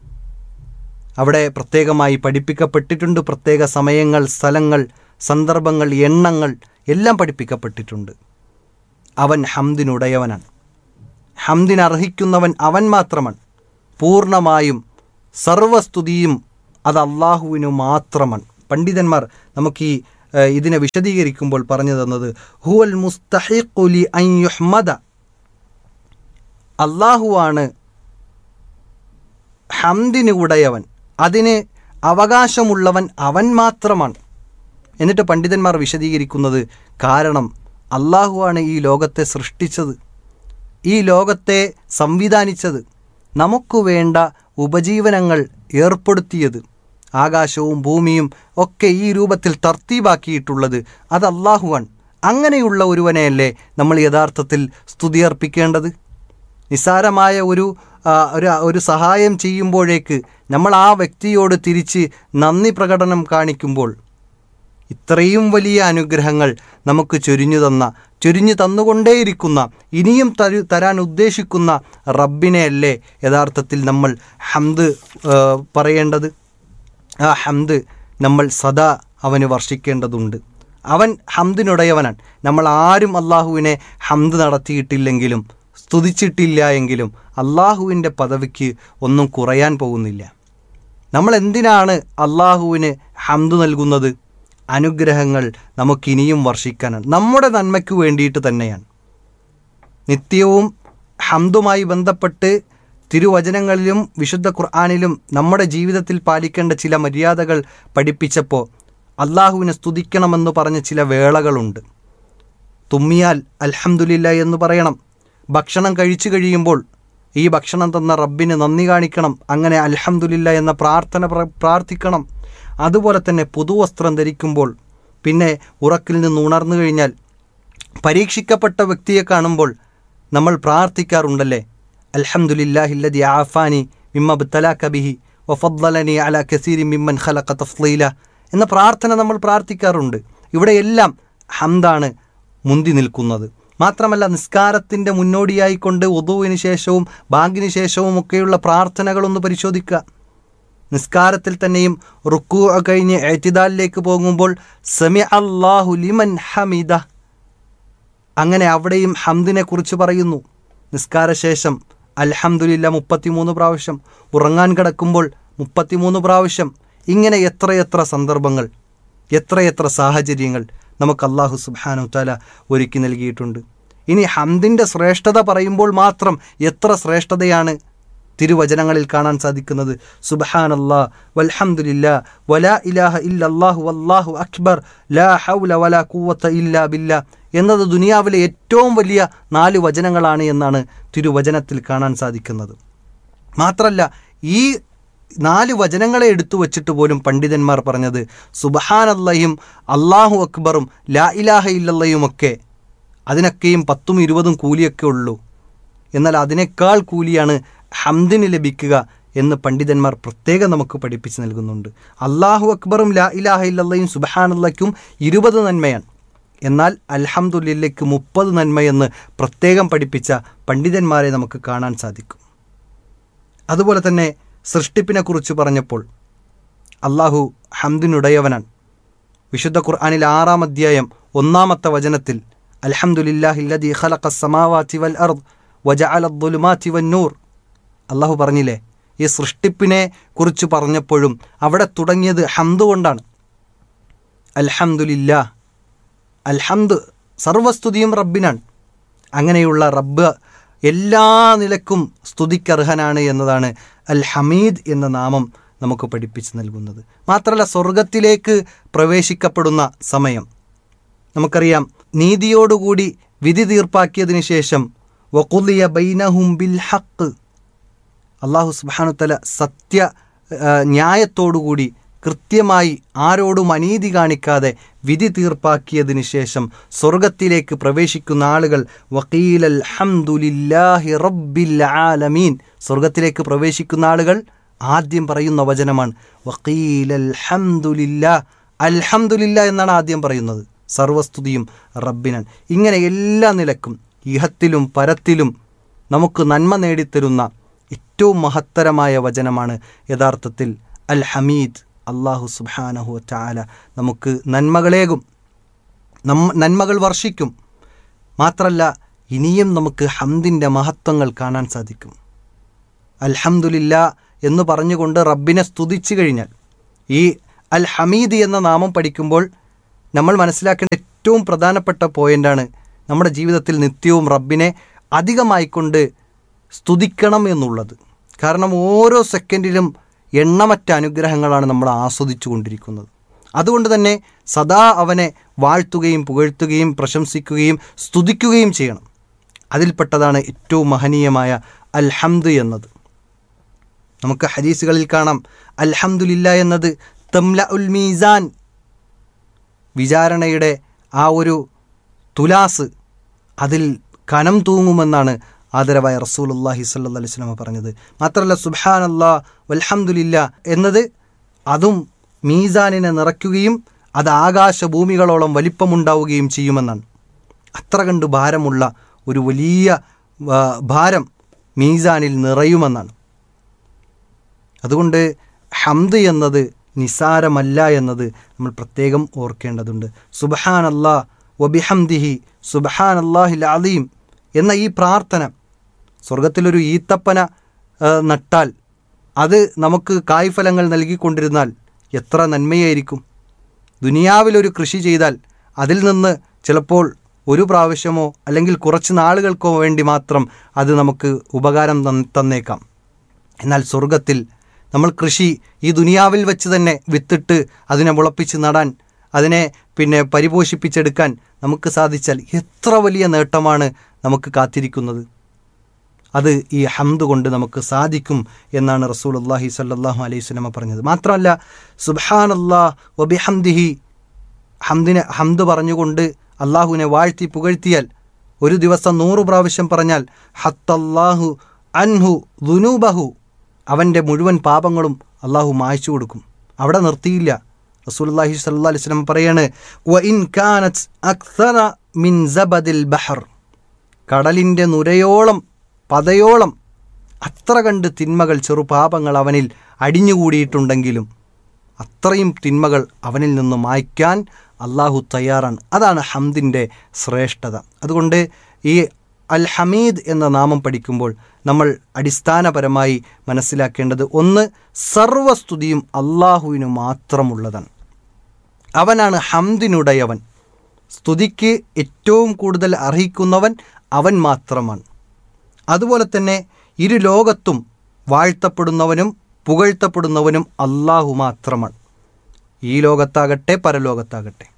D: അവിടെ പ്രത്യേകമായി പഠിപ്പിക്കപ്പെട്ടിട്ടുണ്ട് പ്രത്യേക സമയങ്ങൾ സ്ഥലങ്ങൾ സന്ദർഭങ്ങൾ എണ്ണങ്ങൾ എല്ലാം പഠിപ്പിക്കപ്പെട്ടിട്ടുണ്ട് അവൻ ഹംദിനുടയവനാണ് ഹംദിനർഹിക്കുന്നവൻ അവൻ മാത്രമാണ് പൂർണ്ണമായും സർവസ്തുതിയും അത് അള്ളാഹുവിനു മാത്രമാണ് പണ്ഡിതന്മാർ നമുക്ക് ഈ ഏഹ്, ഇതിനെ വിശദീകരിക്കുമ്പോൾ പറഞ്ഞു തന്നത് ഹുവൽ മുസ്തഹിഖുലി അൻ യുഹ്മദ അള്ളാഹുവാണ് ഹംദിന് ഉടയവൻ അതിന് അവകാശമുള്ളവൻ അവൻ മാത്രമാണ് എന്നിട്ട് പണ്ഡിതന്മാർ വിശദീകരിക്കുന്നത് കാരണം അള്ളാഹുവാണ് ഈ ലോകത്തെ സൃഷ്ടിച്ചത് ഈ ലോകത്തെ സംവിധാനിച്ചത് നമുക്ക് വേണ്ട ഉപജീവനങ്ങൾ ഏർപ്പെടുത്തിയത് ആകാശവും ഭൂമിയും ഒക്കെ ഈ രൂപത്തിൽ തർത്തീബാക്കിയിട്ടുള്ളത് അത് അള്ളാഹുവാണ് അങ്ങനെയുള്ള ഒരുവനെയല്ലേ നമ്മൾ യഥാർത്ഥത്തിൽ സ്തുതിയർപ്പിക്കേണ്ടത് നിസ്സാരമായ ഒരു ആ, ഒരു ഒരു സഹായം ചെയ്യുമ്പോഴേക്ക് നമ്മൾ ആ വ്യക്തിയോട് തിരിച്ച് നന്ദി പ്രകടനം കാണിക്കുമ്പോൾ ഇത്രയും വലിയ അനുഗ്രഹങ്ങൾ നമുക്ക് ചൊരിഞ്ഞു തന്ന ചൊരിഞ്ഞു തന്നുകൊണ്ടേയിരിക്കുന്ന ഇനിയും തരു തരാൻ ഉദ്ദേശിക്കുന്ന റബ്ബിനെയല്ലേ യഥാർത്ഥത്തിൽ നമ്മൾ ഹംദ് ആ, പറയേണ്ടത് ആ ഹംദ് നമ്മൾ സദാ അവന് വർഷിക്കേണ്ടതുണ്ട് അവൻ ഹംദിനുടയവനാണ് നമ്മൾ ആരും അള്ളാഹുവിനെ ഹംദ് നടത്തിയിട്ടില്ലെങ്കിലും സ്തുതിച്ചിട്ടില്ല എങ്കിലും അള്ളാഹുവിൻ്റെ പദവിക്ക് ഒന്നും കുറയാൻ പോകുന്നില്ല നമ്മൾ എന്തിനാണ് അള്ളാഹുവിന് ഹംദ് നൽകുന്നത് അനുഗ്രഹങ്ങൾ നമുക്കിനിയും വർഷിക്കാനാണ് നമ്മുടെ നന്മയ്ക്ക് വേണ്ടിയിട്ട് തന്നെയാണ് നിത്യവും ഹംദുമായി ബന്ധപ്പെട്ട് തിരുവചനങ്ങളിലും വിശുദ്ധ ഖുർആാനിലും നമ്മുടെ ജീവിതത്തിൽ പാലിക്കേണ്ട ചില മര്യാദകൾ പഠിപ്പിച്ചപ്പോൾ അള്ളാഹുവിനെ സ്തുതിക്കണമെന്ന് പറഞ്ഞ ചില വേളകളുണ്ട് തുമ്മിയാൽ അൽഹംദുലില്ല എന്ന് പറയണം ഭക്ഷണം കഴിച്ചു കഴിയുമ്പോൾ ഈ ഭക്ഷണം തന്ന റബ്ബിന് നന്ദി കാണിക്കണം അങ്ങനെ അൽഹംദുലില്ല എന്ന പ്രാർത്ഥന പ്ര- പ്രാർത്ഥിക്കണം അതുപോലെ തന്നെ പുതുവസ്ത്രം ധരിക്കുമ്പോൾ പിന്നെ ഉറക്കിൽ നിന്ന് ഉണർന്നു കഴിഞ്ഞാൽ പരീക്ഷിക്കപ്പെട്ട വ്യക്തിയെ കാണുമ്പോൾ നമ്മൾ പ്രാർത്ഥിക്കാറുണ്ടല്ലേ അൽഹംദുലില്ലാഹില്ലദി ആഫാനി മിമ്മ ബത്തലാക്ക ബിഹി വഫദ്ദലനി അല കസീരി മിമ്മൻ ഖലഖ തഫ്ലീല എന്ന പ്രാർത്ഥന നമ്മൾ പ്രാർത്ഥിക്കാറുണ്ട് ഇവിടെയെല്ലാം ഹംദാണ് മുന്തി നിൽക്കുന്നത് മാത്രമല്ല നിസ്കാരത്തിൻ്റെ മുന്നോടിയായിക്കൊണ്ട് ഉദുവിന് ശേഷവും ബാങ്കിന് ശേഷവും ഒക്കെയുള്ള പ്രാർത്ഥനകളൊന്ന് പരിശോധിക്കുക നിസ്കാരത്തിൽ തന്നെയും റുക്കു കഴിഞ്ഞ് എറ്റിദാലിലേക്ക് പോകുമ്പോൾ സമി അള്ളാഹു ലിമൻ ഹമിദ അങ്ങനെ അവിടെയും ഹംദിനെ കുറിച്ച് പറയുന്നു നിസ്കാരശേഷം അൽഹംദുലില്ല മുപ്പത്തിമൂന്ന് പ്രാവശ്യം ഉറങ്ങാൻ കിടക്കുമ്പോൾ മുപ്പത്തിമൂന്ന് പ്രാവശ്യം ഇങ്ങനെ എത്രയെത്ര സന്ദർഭങ്ങൾ എത്രയെത്ര സാഹചര്യങ്ങൾ നമുക്ക് അള്ളാഹു സുബാനു താല ഒരുക്കി നൽകിയിട്ടുണ്ട് ഇനി ഹംദിൻ്റെ ശ്രേഷ്ഠത പറയുമ്പോൾ മാത്രം എത്ര ശ്രേഷ്ഠതയാണ് തിരുവചനങ്ങളിൽ കാണാൻ സാധിക്കുന്നത് സുബഹാനല്ലാ വൽഹംദുലില്ലാ വലാ ഇലാഹ ഇല്ലല്ലാഹു വല്ലാഹു അക്ബർ ലാ ഹൗല വലാ കൂവത്ത ഇല്ലാ ബില്ല എന്നത് ദുനിയാവിലെ ഏറ്റവും വലിയ നാല് വചനങ്ങളാണ് എന്നാണ് തിരുവചനത്തിൽ കാണാൻ സാധിക്കുന്നത് മാത്രമല്ല ഈ നാല് വചനങ്ങളെ എടുത്തു വച്ചിട്ട് പോലും പണ്ഡിതന്മാർ പറഞ്ഞത് സുബഹാനല്ലയും അള്ളാഹു അക്ബറും ലാ ഇലാഹ ഇല്ലല്ലയുമൊക്കെ അതിനൊക്കെയും പത്തും ഇരുപതും കൂലിയൊക്കെ ഉള്ളൂ എന്നാൽ അതിനേക്കാൾ കൂലിയാണ് ഹംദിന് ലഭിക്കുക എന്ന് പണ്ഡിതന്മാർ പ്രത്യേകം നമുക്ക് പഠിപ്പിച്ച് നൽകുന്നുണ്ട് അള്ളാഹു അക്ബറും ലാ ഇലാഹ ഇല്ലല്ലയും സുബഹാനല്ലയ്ക്കും ഇരുപത് നന്മയാണ് എന്നാൽ അൽഹംദുലില്ലയ്ക്ക് മുപ്പത് നന്മയെന്ന് പ്രത്യേകം പഠിപ്പിച്ച പണ്ഡിതന്മാരെ നമുക്ക് കാണാൻ സാധിക്കും അതുപോലെ തന്നെ സൃഷ്ടിപ്പിനെക്കുറിച്ച് പറഞ്ഞപ്പോൾ അള്ളാഹു ഹംദിനുടയവനാണ് വിശുദ്ധ ഖുർആനിൽ ആറാം അധ്യായം ഒന്നാമത്തെ വചനത്തിൽ അൽഹംദുലില്ലാഹില്ലദി ഖലഖ സമാവാതി വൽ അർദ് വജഅല ദുലുമാതി വന്നൂർ അള്ളാഹു പറഞ്ഞില്ലേ ഈ സൃഷ്ടിപ്പിനെ കുറിച്ച് പറഞ്ഞപ്പോഴും അവിടെ തുടങ്ങിയത് ഹംദ് കൊണ്ടാണ് അൽഹംദുലില്ലാ അൽഹംദ് സർവസ്തുതിയും റബ്ബിനാണ് അങ്ങനെയുള്ള റബ്ബ് എല്ലാ നിലക്കും സ്തുതിക്കർഹനാണ് എന്നതാണ് അൽ ഹമീദ് എന്ന നാമം നമുക്ക് പഠിപ്പിച്ച് നൽകുന്നത് മാത്രമല്ല സ്വർഗത്തിലേക്ക് പ്രവേശിക്കപ്പെടുന്ന സമയം നമുക്കറിയാം നീതിയോടുകൂടി വിധി തീർപ്പാക്കിയതിനു ശേഷം വഖുലിയ ബൈനഹും ബിൽ ഹക്ക് അള്ളാഹു സുബാനുത്തല സത്യ ആ, ന്യായത്തോടുകൂടി കൃത്യമായി ആരോടും അനീതി കാണിക്കാതെ വിധി തീർപ്പാക്കിയതിനു ശേഷം സ്വർഗത്തിലേക്ക് പ്രവേശിക്കുന്ന ആളുകൾ വക്കീൽ ഹംദുലില്ലാഹി റബ്ബിൽ ആലമീൻ സ്വർഗത്തിലേക്ക് പ്രവേശിക്കുന്ന ആളുകൾ ആദ്യം പറയുന്ന വചനമാണ് വക്കീൽ അൽഹംദുലില്ലാ അൽഹംദുലില്ല എന്നാണ് ആദ്യം പറയുന്നത് സർവസ്തുതിയും റബ്ബിനാണ് ഇങ്ങനെ എല്ലാ നിലക്കും ഇഹത്തിലും പരത്തിലും നമുക്ക് നന്മ നേടിത്തരുന്ന ഏറ്റവും മഹത്തരമായ വചനമാണ് യഥാർത്ഥത്തിൽ അൽ ഹമീദ് അള്ളാഹു സുബാനഹു ചാല നമുക്ക് നന്മകളേകും നമ്മ നന്മകൾ വർഷിക്കും മാത്രമല്ല ഇനിയും നമുക്ക് ഹംദിൻ്റെ മഹത്വങ്ങൾ കാണാൻ സാധിക്കും അൽഹംദുലില്ല എന്ന് പറഞ്ഞുകൊണ്ട് റബ്ബിനെ സ്തുതിച്ചു കഴിഞ്ഞാൽ ഈ അൽ ഹമീദ് എന്ന നാമം പഠിക്കുമ്പോൾ നമ്മൾ മനസ്സിലാക്കേണ്ട ഏറ്റവും പ്രധാനപ്പെട്ട പോയിൻ്റാണ് നമ്മുടെ ജീവിതത്തിൽ നിത്യവും റബ്ബിനെ അധികമായിക്കൊണ്ട് സ്തുതിക്കണം എന്നുള്ളത് കാരണം ഓരോ സെക്കൻഡിലും എണ്ണമറ്റ അനുഗ്രഹങ്ങളാണ് നമ്മൾ ആസ്വദിച്ചു കൊണ്ടിരിക്കുന്നത് അതുകൊണ്ട് തന്നെ സദാ അവനെ വാഴ്ത്തുകയും പുകഴ്ത്തുകയും പ്രശംസിക്കുകയും സ്തുതിക്കുകയും ചെയ്യണം അതിൽപ്പെട്ടതാണ് ഏറ്റവും മഹനീയമായ അൽഹംദ് എന്നത് നമുക്ക് ഹദീസുകളിൽ കാണാം അൽഹംദുലില്ല എന്നത് തംല ഉൽ മീസാൻ വിചാരണയുടെ ആ ഒരു തുലാസ് അതിൽ കനം തൂങ്ങുമെന്നാണ് ആദരവായ റസൂലുല്ലാഹി സല്ലാ അലൈഹി സ്വലമ പറഞ്ഞത് മാത്രമല്ല സുബാൻ അല്ലാ വൽഹംദുലില്ല എന്നത് അതും മീസാനിനെ നിറയ്ക്കുകയും അത് ആകാശഭൂമികളോളം വലിപ്പമുണ്ടാവുകയും ചെയ്യുമെന്നാണ് അത്ര കണ്ട് ഭാരമുള്ള ഒരു വലിയ ആ, ഭാരം മീസാനിൽ നിറയുമെന്നാണ് അതുകൊണ്ട് ഹംദ് എന്നത് നിസാരമല്ല എന്നത് നമ്മൾ പ്രത്യേകം ഓർക്കേണ്ടതുണ്ട് സുബഹാൻ അല്ലാ വബിഹംദിഹി സുബഹാൻ അല്ലാഹിൽ അലീം എന്ന ഈ പ്രാർത്ഥന സ്വർഗത്തിലൊരു ഈത്തപ്പന ആ, നട്ടാൽ അത് നമുക്ക് കായ്ഫലങ്ങൾ നൽകിക്കൊണ്ടിരുന്നാൽ എത്ര നന്മയായിരിക്കും ദുനിയാവിലൊരു കൃഷി ചെയ്താൽ അതിൽ നിന്ന് ചിലപ്പോൾ ഒരു പ്രാവശ്യമോ അല്ലെങ്കിൽ കുറച്ച് നാളുകൾക്കോ വേണ്ടി മാത്രം അത് നമുക്ക് ഉപകാരം തന്ന് തന്നേക്കാം എന്നാൽ സ്വർഗത്തിൽ നമ്മൾ കൃഷി ഈ ദുനിയാവിൽ വെച്ച് തന്നെ വിത്തിട്ട് അതിനെ മുളപ്പിച്ച് നടാൻ അതിനെ പിന്നെ പരിപോഷിപ്പിച്ചെടുക്കാൻ നമുക്ക് സാധിച്ചാൽ എത്ര വലിയ നേട്ടമാണ് നമുക്ക് കാത്തിരിക്കുന്നത് അത് ഈ ഹംദ് കൊണ്ട് നമുക്ക് സാധിക്കും എന്നാണ് റസൂൽ അള്ളാഹി സല്ലാഹു അലൈഹി സ്വലമ പറഞ്ഞത് മാത്രമല്ല സുബാൻ അള്ളാഹ് വബിഹംദിഹി ഹംദിനെ ഹംദ് പറഞ്ഞുകൊണ്ട് അള്ളാഹുവിനെ വാഴ്ത്തി പുകഴ്ത്തിയാൽ ഒരു ദിവസം നൂറ് പ്രാവശ്യം പറഞ്ഞാൽ ഹത്തല്ലാഹു അൻഹു ദുനൂബഹു അവൻ്റെ മുഴുവൻ പാപങ്ങളും അള്ളാഹു മായ്ച്ചു കൊടുക്കും അവിടെ നിർത്തിയില്ല റസൂലുള്ളാഹി സ്വല്ലല്ലാഹി അലൈഹി വസല്ലം പറയാണ് വ ഇൻ കാനത് അക്സറ മിൻ സബദിൽ ബഹർ കടലിൻ്റെ നുരയോളം പതയോളം അത്ര കണ്ട് തിന്മകൾ ചെറുപാപങ്ങൾ അവനിൽ അടിഞ്ഞുകൂടിയിട്ടുണ്ടെങ്കിലും അത്രയും തിന്മകൾ അവനിൽ നിന്ന് മായ്ക്കാൻ അള്ളാഹു തയ്യാറാണ് അതാണ് ഹംദിൻ്റെ ശ്രേഷ്ഠത അതുകൊണ്ട് ഈ അൽ ഹമീദ് എന്ന നാമം പഠിക്കുമ്പോൾ നമ്മൾ അടിസ്ഥാനപരമായി മനസ്സിലാക്കേണ്ടത് ഒന്ന് സർവസ്തുതിയും അള്ളാഹുവിന് മാത്രമുള്ളതാണ് അവനാണ് ഹംദിനുടയവൻ സ്തുതിക്ക് ഏറ്റവും കൂടുതൽ അർഹിക്കുന്നവൻ അവൻ മാത്രമാണ് അതുപോലെ തന്നെ ഇരു ലോകത്തും വാഴ്ത്തപ്പെടുന്നവനും പുകഴ്ത്തപ്പെടുന്നവനും അള്ളാഹു മാത്രമാണ് ഈ ലോകത്താകട്ടെ പരലോകത്താകട്ടെ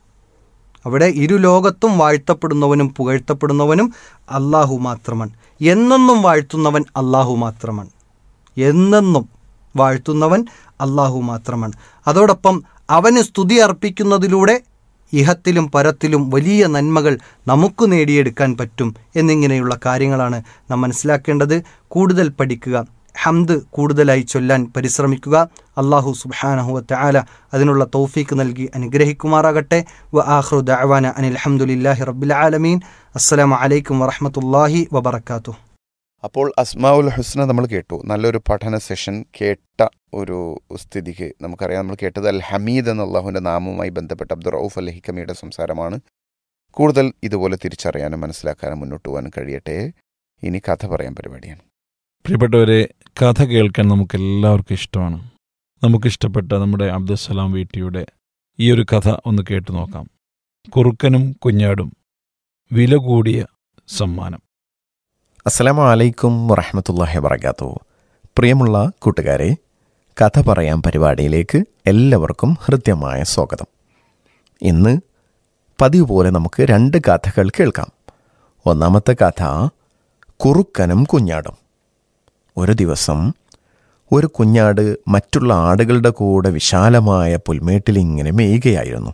D: അവിടെ ഇരു ലോകത്തും വാഴ്ത്തപ്പെടുന്നവനും പുകഴ്ത്തപ്പെടുന്നവനും അള്ളാഹു മാത്രമാണ് എന്നെന്നും വാഴ്ത്തുന്നവൻ അള്ളാഹു മാത്രമാണ് എന്നെന്നും വാഴ്ത്തുന്നവൻ അള്ളാഹു മാത്രമാണ് അതോടൊപ്പം അവന് സ്തുതി അർപ്പിക്കുന്നതിലൂടെ ഇഹത്തിലും പരത്തിലും വലിയ നന്മകൾ നമുക്ക് നേടിയെടുക്കാൻ പറ്റും എന്നിങ്ങനെയുള്ള കാര്യങ്ങളാണ് നാം മനസ്സിലാക്കേണ്ടത് കൂടുതൽ പഠിക്കുക ഹംദ് കൂടുതലായി ചൊല്ലാൻ പരിശ്രമിക്കുക അള്ളാഹു സുബാനഹുവത്തെ ആല അതിനുള്ള തൗഫീക്ക് നൽകി അനുഗ്രഹിക്കുമാറാകട്ടെ വ ആഹ്റു ദഅവാന അനിൽ അഹമ്മദില്ലാഹി റബ്ബിൽ ആലമീൻ അസ്സലാമു അലൈക്കും വറഹമത്തല്ലാഹി വബർക്കാത്തു
A: അപ്പോൾ അസ്മാഉൽ ഹുസ്ന നമ്മൾ കേട്ടു നല്ലൊരു പഠന സെഷൻ കേട്ട ഒരു സ്ഥിതിക്ക് നമുക്കറിയാം നമ്മൾ കേട്ടത് അൽ ഹമീദ് എന്ന അള്ളാഹുവിൻ്റെ നാമവുമായി ബന്ധപ്പെട്ട അബ്ദുൾ റൌഫ് അൽ ഹിക്കമിയുടെ സംസാരമാണ് കൂടുതൽ ഇതുപോലെ തിരിച്ചറിയാനും മനസ്സിലാക്കാനും മുന്നോട്ട് പോകാനും കഴിയട്ടെ ഇനി കഥ പറയാൻ പരിപാടിയാണ്
B: പ്രിയപ്പെട്ടവരെ കഥ കേൾക്കാൻ നമുക്ക് എല്ലാവർക്കും ഇഷ്ടമാണ് നമുക്കിഷ്ടപ്പെട്ട നമ്മുടെ അബ്ദുസലാം വീട്ടിയുടെ ഈ ഒരു കഥ ഒന്ന് കേട്ടു നോക്കാം കുറുക്കനും കുഞ്ഞാടും വില കൂടിയ സമ്മാനം
E: അസ്സലാമു അലൈക്കും വറഹമത്തല്ലാഹി വബർക്കാത്തു പ്രിയമുള്ള കൂട്ടുകാരെ കഥ പറയാൻ പരിപാടിയിലേക്ക് എല്ലാവർക്കും ഹൃദ്യമായ സ്വാഗതം ഇന്ന് പതിവ് പോലെ നമുക്ക് രണ്ട് കഥകൾ കേൾക്കാം ഒന്നാമത്തെ കഥ കുറുക്കനും കുഞ്ഞാടും ഒരു ദിവസം ഒരു കുഞ്ഞാട് മറ്റുള്ള ആടുകളുടെ കൂടെ വിശാലമായ പുൽമേട്ടിൽ ഇങ്ങനെ മേയുകയായിരുന്നു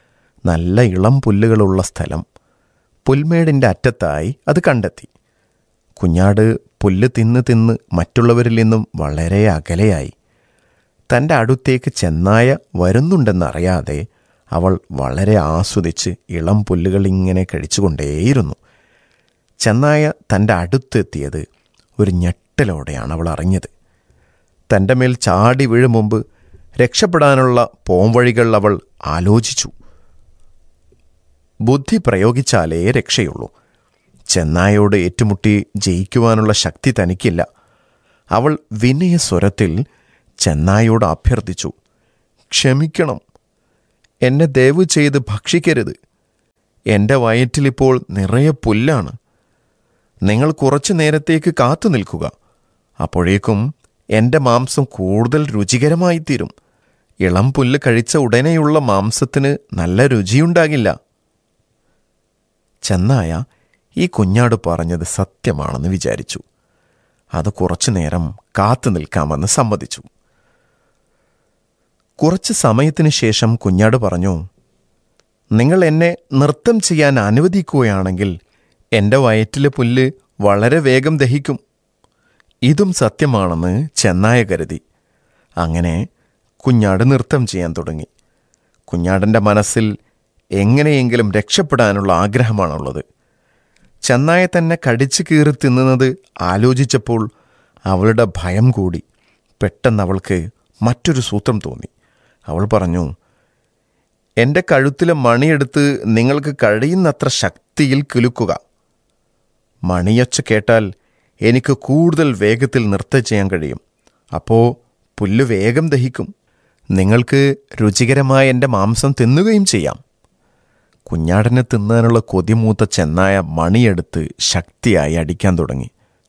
E: നല്ല ഇളം പുല്ലുകളുള്ള സ്ഥലം പുൽമേടിൻ്റെ അറ്റത്തായി അത് കണ്ടെത്തി കുഞ്ഞാട് പുല്ല് തിന്ന് തിന്ന് മറ്റുള്ളവരിൽ നിന്നും വളരെ അകലെയായി തൻ്റെ അടുത്തേക്ക് ചെന്നായ വരുന്നുണ്ടെന്നറിയാതെ അവൾ വളരെ ആസ്വദിച്ച് ഇളം പുല്ലുകൾ ഇങ്ങനെ കഴിച്ചുകൊണ്ടേയിരുന്നു ചെന്നായ തൻ്റെ അടുത്തെത്തിയത് ഒരു ഞെട്ടലോടെയാണ് അവൾ അറിഞ്ഞത് തൻ്റെ മേൽ ചാടി വീഴും മുമ്പ് രക്ഷപ്പെടാനുള്ള പോംവഴികൾ അവൾ ആലോചിച്ചു ബുദ്ധി പ്രയോഗിച്ചാലേ രക്ഷയുള്ളൂ ചെന്നായോട് ഏറ്റുമുട്ടി ജയിക്കുവാനുള്ള ശക്തി തനിക്കില്ല അവൾ വിനയസ്വരത്തിൽ ചെന്നായോട് അഭ്യർത്ഥിച്ചു ക്ഷമിക്കണം എന്നെ ദയവ് ചെയ്ത് ഭക്ഷിക്കരുത് എൻ്റെ വയറ്റിലിപ്പോൾ നിറയെ പുല്ലാണ് നിങ്ങൾ കുറച്ചു നേരത്തേക്ക് കാത്തു നിൽക്കുക അപ്പോഴേക്കും എൻ്റെ മാംസം കൂടുതൽ രുചികരമായിത്തീരും ഇളം പുല്ല് കഴിച്ച ഉടനെയുള്ള മാംസത്തിന് നല്ല രുചിയുണ്ടാകില്ല ചെന്നായ ഈ കുഞ്ഞാട് പറഞ്ഞത് സത്യമാണെന്ന് വിചാരിച്ചു അത് കുറച്ചു നേരം കാത്തു നിൽക്കാമെന്ന് സമ്മതിച്ചു കുറച്ച് സമയത്തിന് ശേഷം കുഞ്ഞാട് പറഞ്ഞു നിങ്ങൾ എന്നെ നൃത്തം ചെയ്യാൻ അനുവദിക്കുകയാണെങ്കിൽ എൻ്റെ വയറ്റിലെ പുല്ല് വളരെ വേഗം ദഹിക്കും ഇതും സത്യമാണെന്ന് ചെന്നായ കരുതി അങ്ങനെ കുഞ്ഞാട് നൃത്തം ചെയ്യാൻ തുടങ്ങി കുഞ്ഞാടൻ്റെ മനസ്സിൽ എങ്ങനെയെങ്കിലും രക്ഷപ്പെടാനുള്ള ആഗ്രഹമാണുള്ളത് ചെന്നായ തന്നെ കടിച്ചു കീറി തിന്നുന്നത് ആലോചിച്ചപ്പോൾ അവളുടെ ഭയം കൂടി പെട്ടെന്ന് അവൾക്ക് മറ്റൊരു സൂത്രം തോന്നി അവൾ പറഞ്ഞു എൻ്റെ കഴുത്തിലെ മണിയെടുത്ത് നിങ്ങൾക്ക് കഴിയുന്നത്ര ശക്തിയിൽ കിലുക്കുക മണിയൊച്ച കേട്ടാൽ എനിക്ക് കൂടുതൽ വേഗത്തിൽ നൃത്തം ചെയ്യാൻ കഴിയും അപ്പോൾ പുല്ല് വേഗം ദഹിക്കും നിങ്ങൾക്ക് രുചികരമായ എൻ്റെ മാംസം തിന്നുകയും ചെയ്യാം കുഞ്ഞാടനെ തിന്നാനുള്ള കൊതിമൂത്ത ചെന്നായ മണിയെടുത്ത് ശക്തിയായി അടിക്കാൻ തുടങ്ങി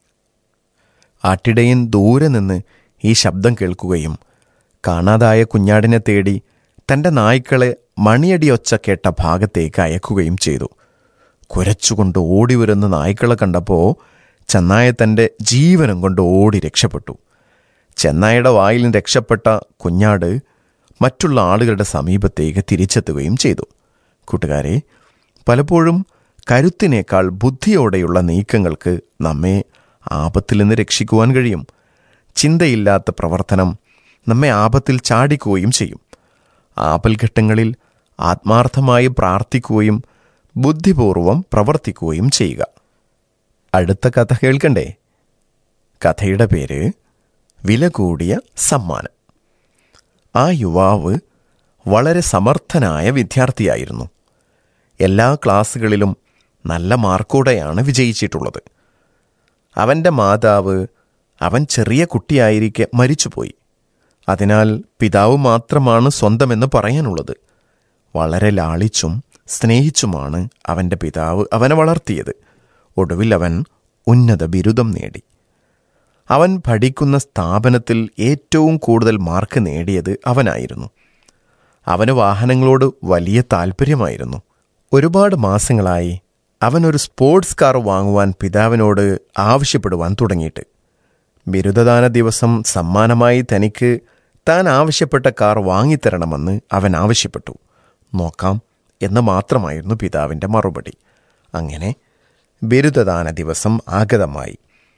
E: ആട്ടിടയൻ ദൂരെ നിന്ന് ഈ ശബ്ദം കേൾക്കുകയും കാണാതായ കുഞ്ഞാടിനെ തേടി തൻ്റെ നായ്ക്കളെ മണിയടിയൊച്ച കേട്ട ഭാഗത്തേക്ക് അയക്കുകയും ചെയ്തു കുരച്ചുകൊണ്ട് ഓടി വരുന്ന നായ്ക്കളെ കണ്ടപ്പോൾ ചെന്നായ തൻ്റെ ജീവനം കൊണ്ട് ഓടി രക്ഷപ്പെട്ടു ചെന്നായയുടെ വായിൽ നിന്ന് രക്ഷപ്പെട്ട കുഞ്ഞാട് മറ്റുള്ള ആളുകളുടെ സമീപത്തേക്ക് തിരിച്ചെത്തുകയും ചെയ്തു കൂട്ടുകാരെ പലപ്പോഴും കരുത്തിനേക്കാൾ ബുദ്ധിയോടെയുള്ള നീക്കങ്ങൾക്ക് നമ്മെ ആപത്തിൽ നിന്ന് രക്ഷിക്കുവാൻ കഴിയും ചിന്തയില്ലാത്ത പ്രവർത്തനം നമ്മെ ആപത്തിൽ ചാടിക്കുകയും ചെയ്യും ആപൽഘട്ടങ്ങളിൽ ആത്മാർത്ഥമായി പ്രാർത്ഥിക്കുകയും ബുദ്ധിപൂർവം പ്രവർത്തിക്കുകയും ചെയ്യുക അടുത്ത കഥ കേൾക്കണ്ടേ കഥയുടെ പേര് വില കൂടിയ സമ്മാനം ആ യുവാവ് വളരെ സമർത്ഥനായ വിദ്യാർത്ഥിയായിരുന്നു എല്ലാ ക്ലാസ്സുകളിലും നല്ല മാർക്കോടെയാണ് വിജയിച്ചിട്ടുള്ളത് അവൻ്റെ മാതാവ് അവൻ ചെറിയ കുട്ടിയായിരിക്കെ മരിച്ചുപോയി അതിനാൽ പിതാവ് മാത്രമാണ് സ്വന്തമെന്ന് പറയാനുള്ളത് വളരെ ലാളിച്ചും സ്നേഹിച്ചുമാണ് അവൻ്റെ പിതാവ് അവനെ വളർത്തിയത് ഒടുവിൽ അവൻ ഉന്നത ബിരുദം നേടി അവൻ പഠിക്കുന്ന സ്ഥാപനത്തിൽ ഏറ്റവും കൂടുതൽ മാർക്ക് നേടിയത് അവനായിരുന്നു അവന് വാഹനങ്ങളോട് വലിയ താല്പര്യമായിരുന്നു ഒരുപാട് മാസങ്ങളായി അവനൊരു സ്പോർട്സ് കാർ വാങ്ങുവാൻ പിതാവിനോട് ആവശ്യപ്പെടുവാൻ തുടങ്ങിയിട്ട് ബിരുദദാന ദിവസം സമ്മാനമായി തനിക്ക് താൻ ആവശ്യപ്പെട്ട കാർ വാങ്ങിത്തരണമെന്ന് അവൻ ആവശ്യപ്പെട്ടു നോക്കാം എന്ന് മാത്രമായിരുന്നു പിതാവിൻ്റെ മറുപടി അങ്ങനെ ബിരുദദാന ദിവസം ആഗതമായി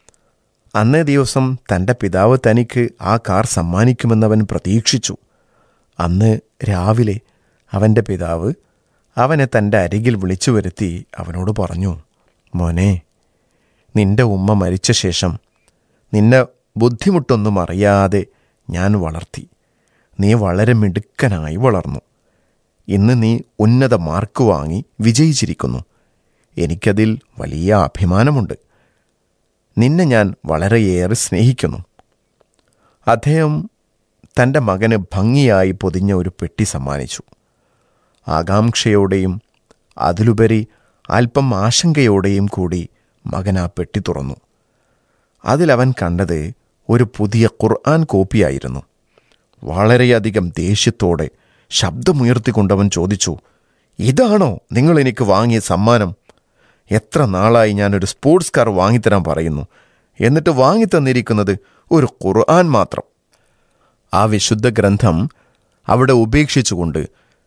E: അന്നേ ദിവസം തൻ്റെ പിതാവ് തനിക്ക് ആ കാർ സമ്മാനിക്കുമെന്നവൻ പ്രതീക്ഷിച്ചു അന്ന് രാവിലെ അവൻ്റെ പിതാവ് അവനെ തൻ്റെ അരികിൽ വിളിച്ചു വരുത്തി അവനോട് പറഞ്ഞു മോനെ നിന്റെ ഉമ്മ മരിച്ച ശേഷം നിന്നെ ബുദ്ധിമുട്ടൊന്നും അറിയാതെ ഞാൻ വളർത്തി നീ വളരെ മിടുക്കനായി വളർന്നു ഇന്ന് നീ ഉന്നത മാർക്ക് വാങ്ങി വിജയിച്ചിരിക്കുന്നു എനിക്കതിൽ വലിയ അഭിമാനമുണ്ട് നിന്നെ ഞാൻ വളരെയേറെ സ്നേഹിക്കുന്നു അദ്ദേഹം തൻ്റെ മകന് ഭംഗിയായി പൊതിഞ്ഞ ഒരു പെട്ടി സമ്മാനിച്ചു ആകാംക്ഷയോടെയും അതിലുപരി അല്പം ആശങ്കയോടെയും കൂടി മകൻ ആ പെട്ടി തുറന്നു അതിലവൻ കണ്ടത് ഒരു പുതിയ ഖുർആൻ കോപ്പിയായിരുന്നു വളരെയധികം ദേഷ്യത്തോടെ ശബ്ദമുയർത്തിക്കൊണ്ടവൻ ചോദിച്ചു ഇതാണോ നിങ്ങൾ എനിക്ക് വാങ്ങിയ സമ്മാനം എത്ര നാളായി ഞാനൊരു സ്പോർട്സ് കാർ വാങ്ങിത്തരാൻ പറയുന്നു എന്നിട്ട് വാങ്ങിത്തന്നിരിക്കുന്നത് ഒരു ഖുർആൻ മാത്രം ആ വിശുദ്ധ ഗ്രന്ഥം അവിടെ ഉപേക്ഷിച്ചുകൊണ്ട്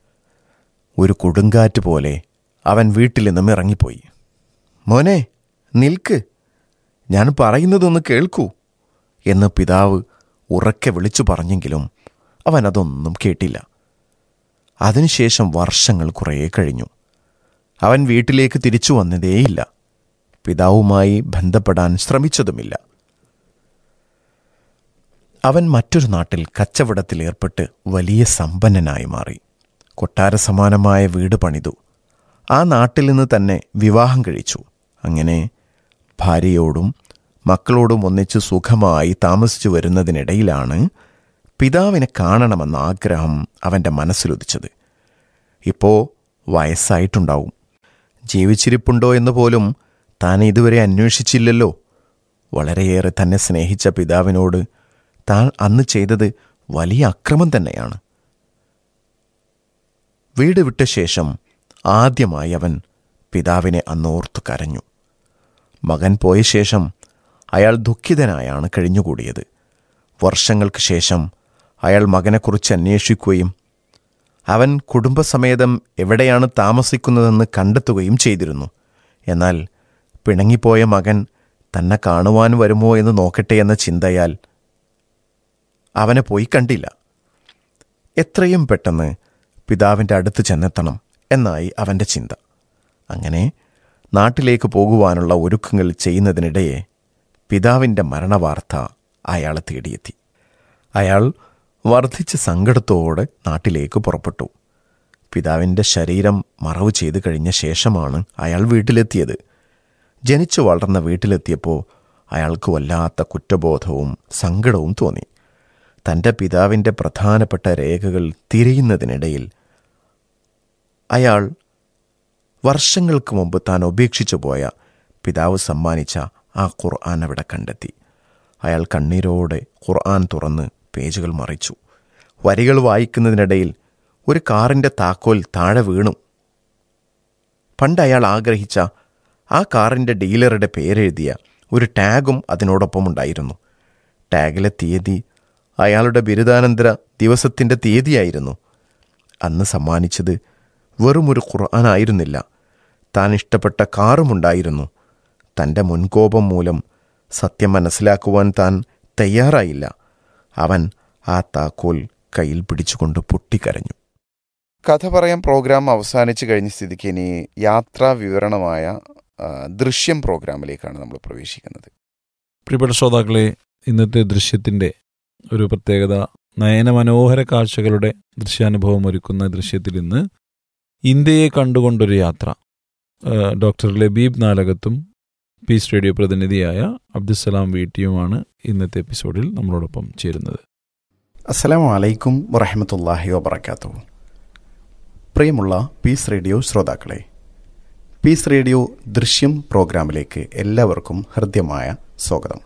E: ഒരു കൊടുങ്കാറ്റ് പോലെ അവൻ വീട്ടിൽ നിന്നും ഇറങ്ങിപ്പോയി മോനെ നിൽക്ക് ഞാൻ പറയുന്നതൊന്ന് കേൾക്കൂ എന്ന് പിതാവ് ഉറക്കെ വിളിച്ചു പറഞ്ഞെങ്കിലും അവൻ അതൊന്നും കേട്ടില്ല അതിനുശേഷം വർഷങ്ങൾ കുറേ കഴിഞ്ഞു അവൻ വീട്ടിലേക്ക് തിരിച്ചു വന്നതേയില്ല പിതാവുമായി ബന്ധപ്പെടാൻ ശ്രമിച്ചതുമില്ല അവൻ മറ്റൊരു നാട്ടിൽ കച്ചവടത്തിൽ ഏർപ്പെട്ട് വലിയ സമ്പന്നനായി മാറി കൊട്ടാര സമാനമായ വീട് പണിതു ആ നാട്ടിൽ നിന്ന് തന്നെ വിവാഹം കഴിച്ചു അങ്ങനെ ഭാര്യയോടും മക്കളോടും ഒന്നിച്ച് സുഖമായി താമസിച്ചു വരുന്നതിനിടയിലാണ് പിതാവിനെ കാണണമെന്ന ആഗ്രഹം അവൻ്റെ മനസ്സിലുദിച്ചത് ഇപ്പോൾ വയസ്സായിട്ടുണ്ടാവും ജീവിച്ചിരിപ്പുണ്ടോ എന്ന് പോലും താൻ ഇതുവരെ അന്വേഷിച്ചില്ലല്ലോ വളരെയേറെ തന്നെ സ്നേഹിച്ച പിതാവിനോട് താൻ അന്ന് ചെയ്തത് വലിയ അക്രമം തന്നെയാണ് വീട് വിട്ട ശേഷം ആദ്യമായി അവൻ പിതാവിനെ അന്ന് ഓർത്തു കരഞ്ഞു മകൻ പോയ ശേഷം അയാൾ ദുഃഖിതനായാണ് കഴിഞ്ഞുകൂടിയത് വർഷങ്ങൾക്ക് ശേഷം അയാൾ മകനെക്കുറിച്ച് അന്വേഷിക്കുകയും അവൻ കുടുംബസമേതം എവിടെയാണ് താമസിക്കുന്നതെന്ന് കണ്ടെത്തുകയും ചെയ്തിരുന്നു എന്നാൽ പിണങ്ങിപ്പോയ മകൻ തന്നെ കാണുവാൻ വരുമോ എന്ന് നോക്കട്ടെ എന്ന ചിന്തയാൽ അവനെ പോയി കണ്ടില്ല എത്രയും പെട്ടെന്ന് പിതാവിൻ്റെ അടുത്ത് ചെന്നെത്തണം എന്നായി അവൻ്റെ ചിന്ത അങ്ങനെ നാട്ടിലേക്ക് പോകുവാനുള്ള ഒരുക്കങ്ങൾ ചെയ്യുന്നതിനിടയെ പിതാവിൻ്റെ മരണവാർത്ത അയാളെ തേടിയെത്തി അയാൾ വർദ്ധിച്ച സങ്കടത്തോടെ നാട്ടിലേക്ക് പുറപ്പെട്ടു പിതാവിൻ്റെ ശരീരം മറവ് ചെയ്തു കഴിഞ്ഞ ശേഷമാണ് അയാൾ വീട്ടിലെത്തിയത് ജനിച്ചു വളർന്ന വീട്ടിലെത്തിയപ്പോൾ അയാൾക്ക് വല്ലാത്ത കുറ്റബോധവും സങ്കടവും തോന്നി തൻ്റെ പിതാവിൻ്റെ പ്രധാനപ്പെട്ട രേഖകൾ തിരയുന്നതിനിടയിൽ അയാൾ വർഷങ്ങൾക്ക് മുമ്പ് താൻ ഉപേക്ഷിച്ചു പോയ പിതാവ് സമ്മാനിച്ച ആ ഖുർആൻ അവിടെ കണ്ടെത്തി അയാൾ കണ്ണീരോടെ ഖുർആൻ തുറന്ന് പേജുകൾ മറിച്ചു വരികൾ വായിക്കുന്നതിനിടയിൽ ഒരു കാറിൻ്റെ താക്കോൽ താഴെ വീണു പണ്ട് അയാൾ ആഗ്രഹിച്ച ആ കാറിൻ്റെ ഡീലറുടെ പേരെഴുതിയ ഒരു ടാഗും അതിനോടൊപ്പം ഉണ്ടായിരുന്നു ടാഗിലെ തീയതി അയാളുടെ ബിരുദാനന്തര ദിവസത്തിൻ്റെ തീയതിയായിരുന്നു അന്ന് സമ്മാനിച്ചത് വെറുമൊരു ഖുർആനായിരുന്നില്ല താൻ ഇഷ്ടപ്പെട്ട കാറുമുണ്ടായിരുന്നു തൻ്റെ മുൻകോപം മൂലം സത്യം മനസ്സിലാക്കുവാൻ താൻ തയ്യാറായില്ല അവൻ ആ താക്കോൽ കയ്യിൽ പിടിച്ചുകൊണ്ട് പൊട്ടിക്കരഞ്ഞു
A: കഥ പറയാൻ പ്രോഗ്രാം അവസാനിച്ച് കഴിഞ്ഞ സ്ഥിതിക്ക് ഇനി യാത്രാ വിവരണമായ ആ, ദൃശ്യം പ്രോഗ്രാമിലേക്കാണ് നമ്മൾ പ്രവേശിക്കുന്നത്
B: പ്രിയപ്പെട്ട ശ്രോതാക്കളെ ഇന്നത്തെ ദൃശ്യത്തിൻ്റെ ഒരു പ്രത്യേകത നയനമനോഹര കാഴ്ചകളുടെ ദൃശ്യാനുഭവം ഒരുക്കുന്ന ദൃശ്യത്തിൽ ഇന്ന് ഇന്ത്യയെ കണ്ടുകൊണ്ടൊരു യാത്ര ആ, ഡോക്ടർ ലബീബ് നാലകത്തും പീസ് റേഡിയോ പ്രതിനിധിയായ അബ്ദുസലാം വീട്ടിയുമാണ് ഇന്നത്തെ എപ്പിസോഡിൽ നമ്മളോടൊപ്പം ചേരുന്നത്
F: അസ്സലാമു അലൈക്കും വറഹമത്തല്ലാഹി വബർക്കാത്തു പ്രിയമുള്ള പീസ് റേഡിയോ ശ്രോതാക്കളെ പീസ് റേഡിയോ ദൃശ്യം പ്രോഗ്രാമിലേക്ക് എല്ലാവർക്കും ഹൃദ്യമായ സ്വാഗതം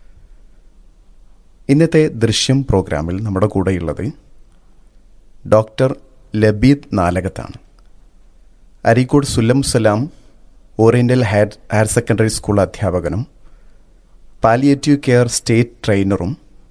F: ഇന്നത്തെ ദൃശ്യം പ്രോഗ്രാമിൽ നമ്മുടെ കൂടെയുള്ളത് ഡോക്ടർ ലബീദ് നാലകത്താണ് Areekode Sullam Salam oriental higher higher secondary school അധ്യാപകനും പാലിയേറ്റീവ് കെയർ സ്റ്റേറ്റ് ട്രെയിനറും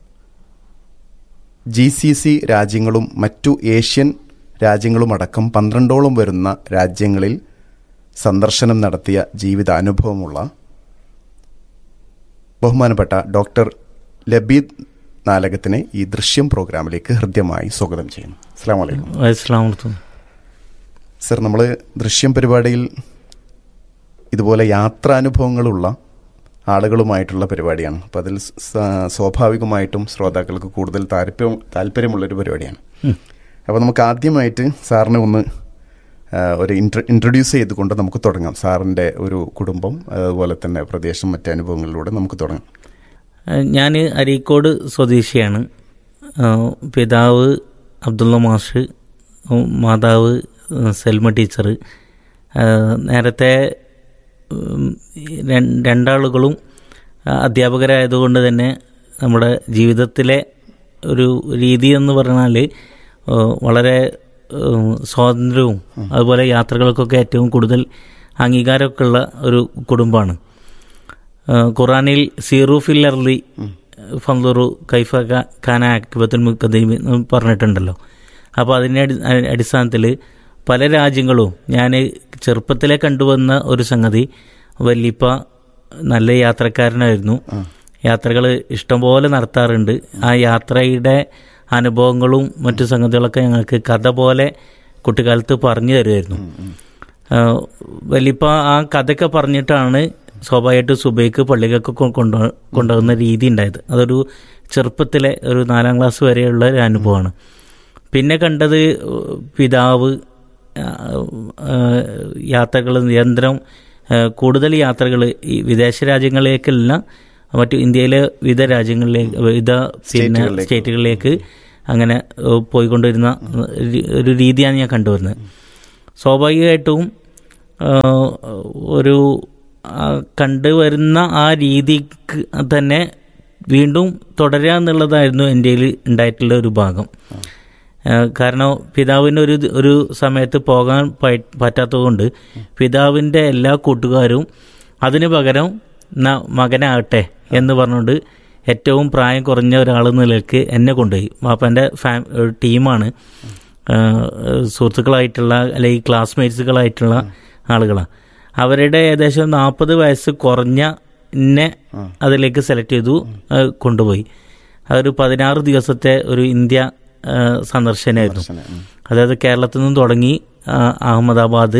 F: ജി സി സി രാജ്യങ്ങളും മറ്റു ഏഷ്യൻ രാജ്യങ്ങളുമടക്കം പന്ത്രണ്ടോളം വരുന്ന രാജ്യങ്ങളിൽ സന്ദർശനം നടത്തിയ ജീവിതാനുഭവമുള്ള ബഹുമാനപ്പെട്ട ഡോക്ടർ ലബീദ് നാലകത്തിനെ ഈ ദൃശ്യം പ്രോഗ്രാമിലേക്ക് ഹൃദ്യമായി സ്വാഗതം ചെയ്യുന്നു അസ്സാം വലൈക്കും
G: അസ്ലാമലൈക്കും
F: സർ നമ്മൾ ദൃശ്യം പരിപാടിയിൽ ഇതുപോലെ യാത്രാനുഭവങ്ങളുള്ള ആളുകളുമായിട്ടുള്ള പരിപാടിയാണ് അപ്പോൾ അതിൽ സ- സ്വാഭാവികമായിട്ടും ശ്രോതാക്കൾക്ക് കൂടുതൽ താല്പര്യം താല്പര്യമുള്ളൊരു പരിപാടിയാണ് അപ്പോൾ നമുക്ക് ആദ്യമായിട്ട് സാറിനെ ഒന്ന് ആ, ഒരു ഇൻട്ര ഇൻട്രൊഡ്യൂസ് ചെയ്തുകൊണ്ട് നമുക്ക് തുടങ്ങാം സാറിൻ്റെ ഒരു കുടുംബം അതുപോലെ തന്നെ പ്രദേശം മറ്റ് അനുഭവങ്ങളിലൂടെ നമുക്ക് തുടങ്ങാം
G: ഞാൻ അരീക്കോട് സ്വദേശിയാണ് ആ, പിതാവ് അബ്ദുള്ള മാഷ് ഉം, മാതാവ് ഉം, സെൽമ ടീച്ചർ ആ, നേരത്തെ ഉം, രൺ- രണ്ടാളുകളും ആ, അധ്യാപകരായതുകൊണ്ട് തന്നെ നമ്മുടെ ജീവിതത്തിലെ ഒരു രീതി എന്ന് പറഞ്ഞാൽ ആ, വളരെ ഉം, സ്വാതന്ത്ര്യവും അതുപോലെ യാത്രകൾക്കൊക്കെ ഏറ്റവും കൂടുതൽ അംഗീകാരമൊക്കെ ഉള്ള ഒരു കുടുംബമാണ് ആ, ഖുറാനിൽ സീറു ഫില്ലർലി ഫന്ദുറു കൈഫ ക- ഖാന ആക്ബത്തുൽ മുഖദ്ദീമി എന്ന് പറഞ്ഞിട്ടുണ്ടല്ലോ അപ്പോൾ അതിൻ്റെ അടി അ- അടിസ്ഥാനത്തിൽ പല രാജ്യങ്ങളും ഞാൻ ചെറുപ്പത്തിലെ കണ്ടുവന്ന ഒരു സംഗതി വല്ലിപ്പ നല്ല യാത്രക്കാരനായിരുന്നു യാത്രകൾ ഇഷ്ടംപോലെ നടത്താറുണ്ട് ആ യാത്രയുടെ അനുഭവങ്ങളും മറ്റു സംഗതികളൊക്കെ ഞങ്ങൾക്ക് കഥ പോലെ കുട്ടിക്കാലത്ത് പറഞ്ഞു തരുമായിരുന്നു ആഹ് വലിയപ്പ ആ കഥയൊക്കെ പറഞ്ഞിട്ടാണ് സ്വാഭാവികമായിട്ട് സുബൈക്ക് പള്ളികൾക്ക് കൊ- കൊണ്ടു കൊണ്ടുപോകുന്ന രീതി ഉണ്ടായത് അതൊരു ചെറുപ്പത്തിലെ ഒരു നാലാം ക്ലാസ് വരെയുള്ള ഒരു അനുഭവമാണ് പിന്നെ കണ്ടത് പിതാവ് യാത്രകൾ നിരന്തരം ആഹ് കൂടുതൽ യാത്രകൾ ഈ വിദേശ രാജ്യങ്ങളിലേക്കല്ല മറ്റു ഇന്ത്യയിലെ വിവിധ രാജ്യങ്ങളിലേക്ക് വിവിധ പിന്നെ
F: സ്റ്റേറ്റുകളിലേക്ക്.
G: സ്റ്റേറ്റുകളിലേക്ക് അങ്ങനെ ഏഹ്, പോയിക്കൊണ്ടിരുന്ന ഒരു- ഒരു രീതിയാണ് ഞാൻ കണ്ടുവരുന്നത് സ്വാഭാവികമായിട്ടും ഏഹ്, ഒരു ആ, കണ്ടുവരുന്ന ആ രീതിക്ക് തന്നെ വീണ്ടും തുടരുക എന്നുള്ളതായിരുന്നു എൻ്റെ ഉണ്ടായിട്ടുള്ള ഒരു ഭാഗം ഏഹ് കാരണം പിതാവിന് ഒരു ഒരു സമയത്ത് പോകാൻ പ- പറ്റാത്തതുകൊണ്ട് പിതാവിൻ്റെ എല്ലാ കൂട്ടുകാരും അതിന് പകരം "ന്നാ മകനാകട്ടെ എന്ന് പറഞ്ഞുകൊണ്ട് ഏറ്റവും പ്രായം കുറഞ്ഞ ഒരാൾ നിലയ്ക്ക് എന്നെ കൊണ്ടുപോയി വാപ്പൻ്റെ ഫാ ഒരു ടീമാണ് ഏഹ് സുഹൃത്തുക്കളായിട്ടുള്ള അല്ലെങ്കിൽ ക്ലാസ്മേറ്റ്സുകളായിട്ടുള്ള ആളുകളാണ് അവരുടെ ഏകദേശം നാൽപ്പത് വയസ്സ് കുറഞ്ഞ എന്നെ അതിലേക്ക് സെലക്ട് ചെയ്തു ഏഹ് കൊണ്ടുപോയി അതൊരു പതിനാറ് ദിവസത്തെ ഒരു ഇന്ത്യ ഏഹ് സന്ദർശനമായിരുന്നു അതായത് കേരളത്തിൽ നിന്നും തുടങ്ങി ആ, അഹമ്മദാബാദ്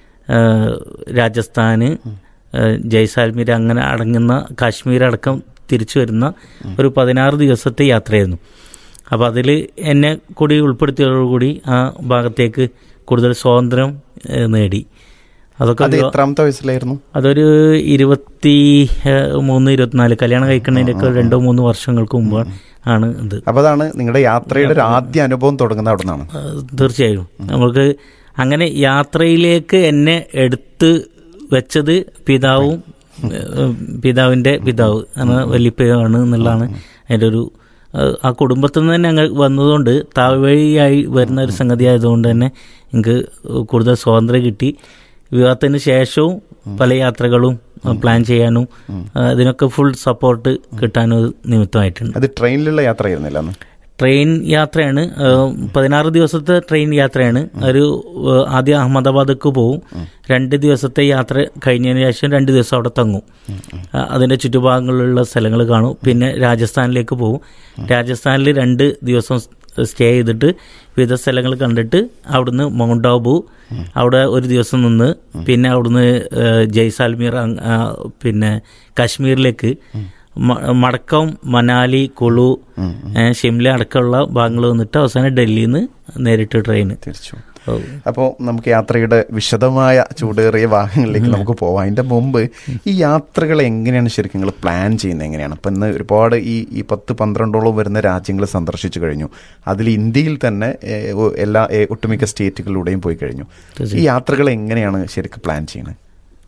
G: ഏഹ് രാജസ്ഥാന് ഏഹ് ജയ്സാൽമീർ അങ്ങനെ അടങ്ങുന്ന കാശ്മീർ അടക്കം തിരിച്ചു വരുന്ന ഒരു പതിനാറ് ദിവസത്തെ യാത്രയായിരുന്നു അപ്പോൾ അതിൽ എന്നെ കൂടി ഉൾപ്പെടുത്തിയതോടുകൂടി ആ ഭാഗത്തേക്ക് കൂടുതൽ സ്വാതന്ത്ര്യം ഏഹ് നേടി അതൊക്കെ
F: അത്
G: ഒരു-
F: എത്രാമത്തെ വയസ്സിലായിരുന്നു
G: അതൊരു ഇരുപത്തി ഏഹ്, മൂന്ന് ഇരുപത്തിനാല് കല്യാണം കഴിക്കുന്നതിൻ്റെയൊക്കെ രണ്ടോ മൂന്നോ വർഷങ്ങൾക്ക് മുമ്പ് ആണ് ഇത്
F: അപ്പൊ അതാണ് നിങ്ങളുടെ യാത്രയുടെ ഒരു ആദ്യ അനുഭവം തുടങ്ങുന്നത് അവിടെ നിന്നാണ്
G: ഏഹ്, തീർച്ചയായും നമുക്ക് അങ്ങനെ യാത്രയിലേക്ക് എന്നെ എടുത്ത് വെച്ചത് പിതാവും ഏഹ്, പിതാവിൻ്റെ പിതാവ് ആണ് വല്യപ്പയാണ് എന്നുള്ളതാണ് അതിൻ്റെ ഒരു ഏഹ്, ആ കുടുംബത്തിൽ നിന്ന് തന്നെ ഞങ്ങൾ വന്നതുകൊണ്ട് താഴ്വഴിയായി വരുന്ന ഒരു സംഗതി ആയതുകൊണ്ട് തന്നെ എനിക്ക് കൂടുതൽ സ്വാതന്ത്ര്യം കിട്ടി വിവാഹത്തിന് ശേഷവും പല യാത്രകളും പ്ലാൻ ചെയ്യാനും അതിനൊക്കെ ഫുൾ സപ്പോർട്ട് കിട്ടാനും ഇത് നിമിത്തമായിട്ടുണ്ട്
F: അത് ട്രെയിനിലുള്ള യാത്രയായിരുന്നില്ല അന്ന്
G: ട്രെയിൻ യാത്രയാണ് ഏഹ് പതിനാറ് ദിവസത്തെ ട്രെയിൻ യാത്രയാണ് ഒരു ഏഹ് ആദ്യം അഹമ്മദാബാദിലേക്ക് പോവും രണ്ട് ദിവസത്തെ യാത്ര കഴിഞ്ഞതിന് ശേഷം രണ്ട് ദിവസം അവിടെ തങ്ങും ആ, അതിന്റെ ചുറ്റുഭാഗങ്ങളിലുള്ള സ്ഥലങ്ങൾ കാണും പിന്നെ രാജസ്ഥാനിലേക്ക് പോകും രാജസ്ഥാനിൽ രണ്ട് ദിവസം സ്റ്റേ ചെയ്തിട്ട് വിവിധ സ്ഥലങ്ങൾ കണ്ടിട്ട് അവിടുന്ന് മൗണ്ട് ആബു അവിടെ ഒരു ദിവസം നിന്ന് പിന്നെ അവിടുന്ന് ഏഹ് ജയ്സാൽമീർ അങ്- ആ, പിന്നെ കാശ്മീരിലേക്ക് മ- മടക്കം മനാലി കുളു ഏഹ് ഷിംല അടക്കമുള്ള ഭാഗങ്ങൾ വന്നിട്ട് അവസാനം ഡൽഹിയിൽ നിന്ന് നേരിട്ട് ട്രെയിൻ
F: തിരിച്ചു അപ്പോൾ നമുക്ക് യാത്രയുടെ വിശദമായ ചൂടേറിയ ഭാഗങ്ങളിലേക്ക് നമുക്ക് പോവാം അതിൻ്റെ മുമ്പ് ഈ യാത്രകൾ എങ്ങനെയാണ് ശരിക്കും നിങ്ങൾ പ്ലാൻ ചെയ്യുന്നത് എങ്ങനെയാണ് അപ്പം ഇന്ന് ഒരുപാട് ഈ ഈ പത്ത് പന്ത്രണ്ടോളം വരുന്ന രാജ്യങ്ങൾ സന്ദർശിച്ചു കഴിഞ്ഞു അതിൽ ഇന്ത്യയിൽ തന്നെ ഏഹ്, ഒ- എല്ലാ ഏഹ്, ഒട്ടുമിക്ക സ്റ്റേറ്റുകളിലൂടെയും പോയി കഴിഞ്ഞു ഈ യാത്രകൾ എങ്ങനെയാണ് ശരിക്കും പ്ലാൻ ചെയ്യുന്നത്